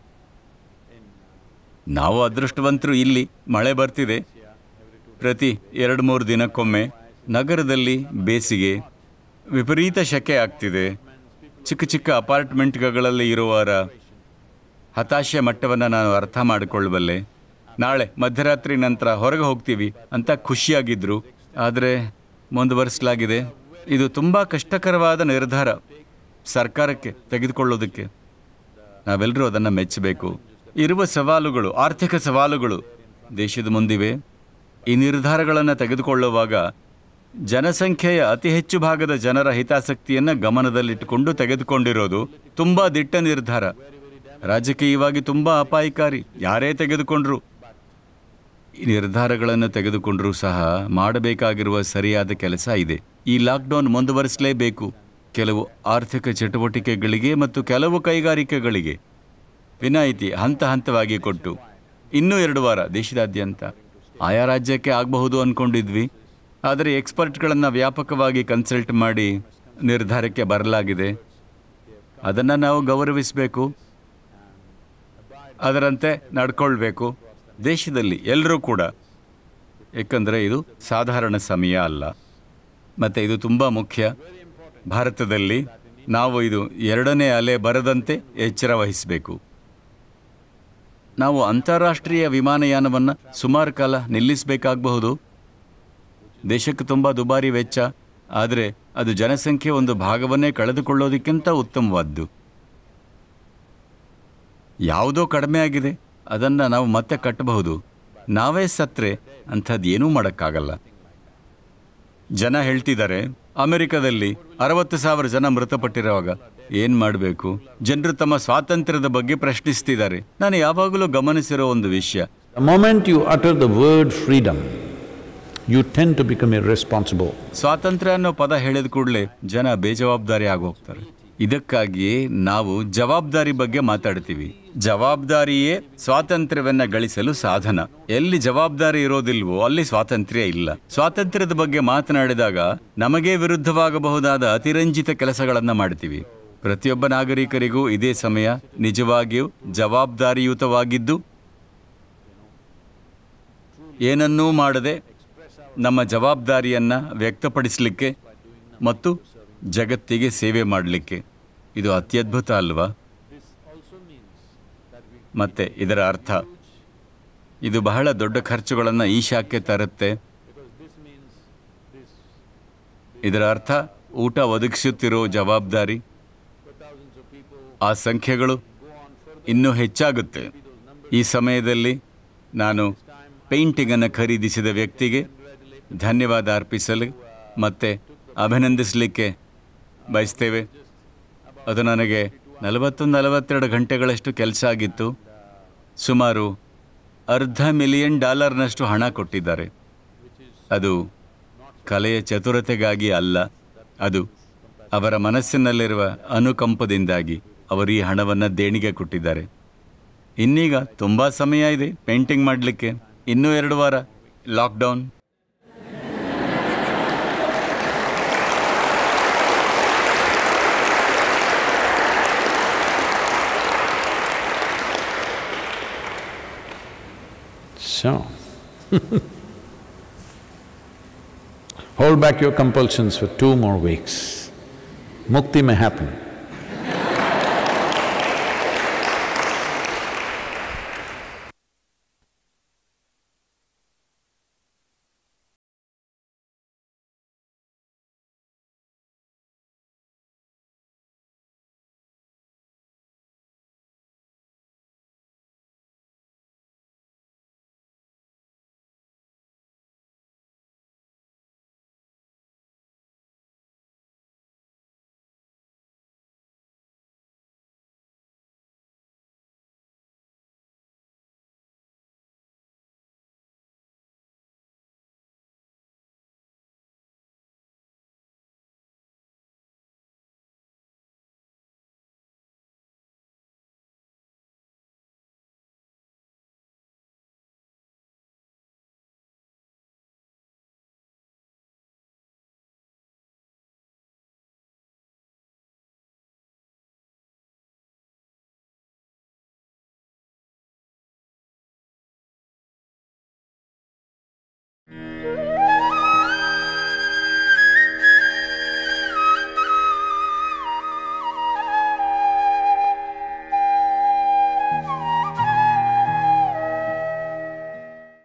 C: ನಾವು ಅದೃಷ್ಟವಂತರು ಇಲ್ಲಿ ಮಳೆ ಬರ್ತಿದೆ ಪ್ರತಿ ಎರಡು ಮೂರು ದಿನಕ್ಕೊಮ್ಮೆ ನಗರದಲ್ಲಿ ಬೇಸಿಗೆ ವಿಪರೀತ ಶೆಕೆ ಆಗ್ತಿದೆ ಚಿಕ್ಕ ಚಿಕ್ಕ ಅಪಾರ್ಟ್ಮೆಂಟ್ಗಳಲ್ಲಿ ಇರುವವರ ಹತಾಶೆ ಮಟ್ಟವನ್ನು ನಾನು ಅರ್ಥ ಮಾಡಿಕೊಳ್ಳಬಲ್ಲೆ ನಾಳೆ ಮಧ್ಯರಾತ್ರಿ ನಂತರ ಹೊರಗೆ ಹೋಗ್ತೀವಿ ಅಂತ ಖುಷಿಯಾಗಿದ್ದರು ಆದರೆ ಮುಂದುವರಿಸಲಾಗಿದೆ ಇದು ತುಂಬ ಕಷ್ಟಕರವಾದ ನಿರ್ಧಾರ ಸರ್ಕಾರಕ್ಕೆ ತೆಗೆದುಕೊಳ್ಳೋದಕ್ಕೆ ನಾವೆಲ್ಲರೂ ಅದನ್ನು ಮೆಚ್ಚಬೇಕು ಇರುವ ಸವಾಲುಗಳು ಆರ್ಥಿಕ ಸವಾಲುಗಳು ದೇಶದ ಮುಂದಿವೆ ಈ ನಿರ್ಧಾರಗಳನ್ನು ತೆಗೆದುಕೊಳ್ಳುವಾಗ ಜನಸಂಖ್ಯೆಯ ಅತಿ ಹೆಚ್ಚು ಭಾಗದ ಜನರ ಹಿತಾಸಕ್ತಿಯನ್ನು ಗಮನದಲ್ಲಿಟ್ಟುಕೊಂಡು ತೆಗೆದುಕೊಂಡಿರೋದು ತುಂಬ ದಿಟ್ಟ ನಿರ್ಧಾರ ರಾಜಕೀಯವಾಗಿ ತುಂಬ ಅಪಾಯಕಾರಿ ಯಾರೇ ತೆಗೆದುಕೊಂಡ್ರು ಈ ನಿರ್ಧಾರಗಳನ್ನು ತೆಗೆದುಕೊಂಡರೂ ಸಹ ಮಾಡಬೇಕಾಗಿರುವ ಸರಿಯಾದ ಕೆಲಸ ಇದೆ ಈ ಲಾಕ್ಡೌನ್ ಮುಂದುವರಿಸಲೇಬೇಕು ಕೆಲವು ಆರ್ಥಿಕ ಚಟುವಟಿಕೆಗಳಿಗೆ ಮತ್ತು ಕೆಲವು ಕೈಗಾರಿಕೆಗಳಿಗೆ ವಿನಾಯಿತಿ ಹಂತ ಹಂತವಾಗಿ ಕೊಟ್ಟು ಇನ್ನೂ ಎರಡು ವಾರ ದೇಶದಾದ್ಯಂತ ಆಯಾ ರಾಜ್ಯಕ್ಕೆ ಆಗಬಹುದು ಅಂದ್ಕೊಂಡಿದ್ವಿ ಆದರೆ ಎಕ್ಸ್ಪರ್ಟ್ಗಳನ್ನು ವ್ಯಾಪಕವಾಗಿ ಕನ್ಸಲ್ಟ್ ಮಾಡಿ ನಿರ್ಧಾರಕ್ಕೆ ಬರಲಾಗಿದೆ ಅದನ್ನು ನಾವು ಗೌರವಿಸಬೇಕು ಅದರಂತೆ ನಡ್ಕೊಳ್ಬೇಕು ದೇಶದಲ್ಲಿ ಎಲ್ಲರೂ ಕೂಡ ಏಕೆಂದರೆ ಇದು ಸಾಧಾರಣ ಸಮಯ ಅಲ್ಲ ಮತ್ತು ಇದು ತುಂಬ ಮುಖ್ಯ ಭಾರತದಲ್ಲಿ ನಾವು ಇದು ಎರಡನೇ ಅಲೆ ಬರದಂತೆ ಎಚ್ಚರ ವಹಿಸಬೇಕು ನಾವು ಅಂತಾರಾಷ್ಟ್ರೀಯ ವಿಮಾನಯಾನವನ್ನು ಸುಮಾರು ಕಾಲ ನಿಲ್ಲಿಸಬೇಕಾಗಬಹುದು ದೇಶಕ್ಕೆ ತುಂಬ ದುಬಾರಿ ವೆಚ್ಚ ಆದರೆ ಅದು ಜನಸಂಖ್ಯೆ ಒಂದು ಭಾಗವನ್ನೇ ಕಳೆದುಕೊಳ್ಳೋದಕ್ಕಿಂತ ಉತ್ತಮವಾದ್ದು ಯಾವುದೋ ಕಡಿಮೆ ಆಗಿದೆ ಅದನ್ನು ನಾವು ಮತ್ತೆ ಕಟ್ಟಬಹುದು ನಾವೇ ಸತ್ರೆ ಅಂಥದ್ದು ಏನೂ ಮಾಡೋಕ್ಕಾಗಲ್ಲ ಜನ ಹೇಳ್ತಿದ್ದಾರೆ ಅಮೆರಿಕದಲ್ಲಿ ಅರವತ್ತು ಸಾವಿರ ಜನ ಮೃತಪಟ್ಟಿರುವಾಗ ಏನ್ ಮಾಡಬೇಕು ಜನರು ತಮ್ಮ ಸ್ವಾತಂತ್ರ್ಯದ ಬಗ್ಗೆ ಪ್ರಶ್ನಿಸ್ತಿದ್ದಾರೆ ನಾನು ಯಾವಾಗಲೂ ಗಮನಿಸಿರೋ ಒಂದು ವಿಷಯ
D: The moment you utter the word freedom, you tend to become irresponsible.
C: ಸ್ವಾತಂತ್ರ್ಯ ಅನ್ನೋ ಪದ ಹೇಳಿದ ಕೂಡಲೇ ಜನ ಬೇಜವಾಬ್ದಾರಿ ಆಗೋಗ್ತಾರೆ ಇದಕ್ಕಾಗಿಯೇ ನಾವು ಜವಾಬ್ದಾರಿ ಬಗ್ಗೆ ಮಾತಾಡ್ತೀವಿ ಜವಾಬ್ದಾರಿಯೇ ಸ್ವಾತಂತ್ರ್ಯವನ್ನ ಗಳಿಸಲು ಸಾಧನ ಎಲ್ಲಿ ಜವಾಬ್ದಾರಿ ಇರೋದಿಲ್ವೋ ಅಲ್ಲಿ ಸ್ವಾತಂತ್ರ್ಯ ಇಲ್ಲ ಸ್ವಾತಂತ್ರ್ಯದ ಬಗ್ಗೆ ಮಾತನಾಡಿದಾಗ ನಮಗೇ ವಿರುದ್ಧವಾಗಬಹುದಾದ ಅತಿರಂಜಿತ ಕೆಲಸಗಳನ್ನ ಮಾಡ್ತೀವಿ ಪ್ರತಿಯೊಬ್ಬ ನಾಗರಿಕರಿಗೂ ಇದೇ ಸಮಯ ನಿಜವಾಗಿಯೂ ಜವಾಬ್ದಾರಿಯುತವಾಗಿದ್ದು ಏನನ್ನೂ ಮಾಡದೆ ನಮ್ಮ ಜವಾಬ್ದಾರಿಯನ್ನ ವ್ಯಕ್ತಪಡಿಸಲಿಕ್ಕೆ ಮತ್ತು ಜಗತ್ತಿಗೆ ಸೇವೆ ಮಾಡಲಿಕ್ಕೆ ಇದು ಅತ್ಯದ್ಭುತ ಅಲ್ವಾ ಮತ್ತೆ ಇದರ ಅರ್ಥ ಇದು ಬಹಳ ದೊಡ್ಡ ಖರ್ಚುಗಳನ್ನು ಈ ಶಾಖೆ ತರುತ್ತೆ ಇದರ ಅರ್ಥ ಊಟ ಒದಗಿಸುತ್ತಿರೋ ಜವಾಬ್ದಾರಿ ಆ ಸಂಖ್ಯೆಗಳು ಇನ್ನೂ ಹೆಚ್ಚಾಗುತ್ತೆ ಈ ಸಮಯದಲ್ಲಿ ನಾನು ಪೇಂಟಿಂಗನ್ನು ಖರೀದಿಸಿದ ವ್ಯಕ್ತಿಗೆ ಧನ್ಯವಾದ ಅರ್ಪಿಸಲು ಮತ್ತೆ ಅಭಿನಂದಿಸಲಿಕ್ಕೆ ಬಯಸ್ತೇವೆ ಅದು ನನಗೆ ನಲವತ್ತು ನಲವತ್ತೆರಡು ಗಂಟೆಗಳಷ್ಟು ಕೆಲಸ ಆಗಿತ್ತು ಸುಮಾರು ಅರ್ಧ ಮಿಲಿಯನ್ ಡಾಲರ್ನಷ್ಟು ಹಣ ಕೊಟ್ಟಿದ್ದಾರೆ ಅದು ಕಲೆಯ ಚತುರತೆಗಾಗಿ ಅಲ್ಲ ಅದು ಅವರ ಮನಸ್ಸಿನಲ್ಲಿರುವ ಅನುಕಂಪದಿಂದಾಗಿ ಅವರು ಈ ಹಣವನ್ನು ದೇಣಿಗೆ ಕೊಟ್ಟಿದ್ದಾರೆ ಇನ್ನೀಗ ತುಂಬ ಸಮಯ ಇದೆ ಪೇಂಟಿಂಗ್ ಮಾಡಲಿಕ್ಕೆ ಇನ್ನೂ ಎರಡು ವಾರ lockdown
D: So, hold back your compulsions for two more weeks. Mukti may happen.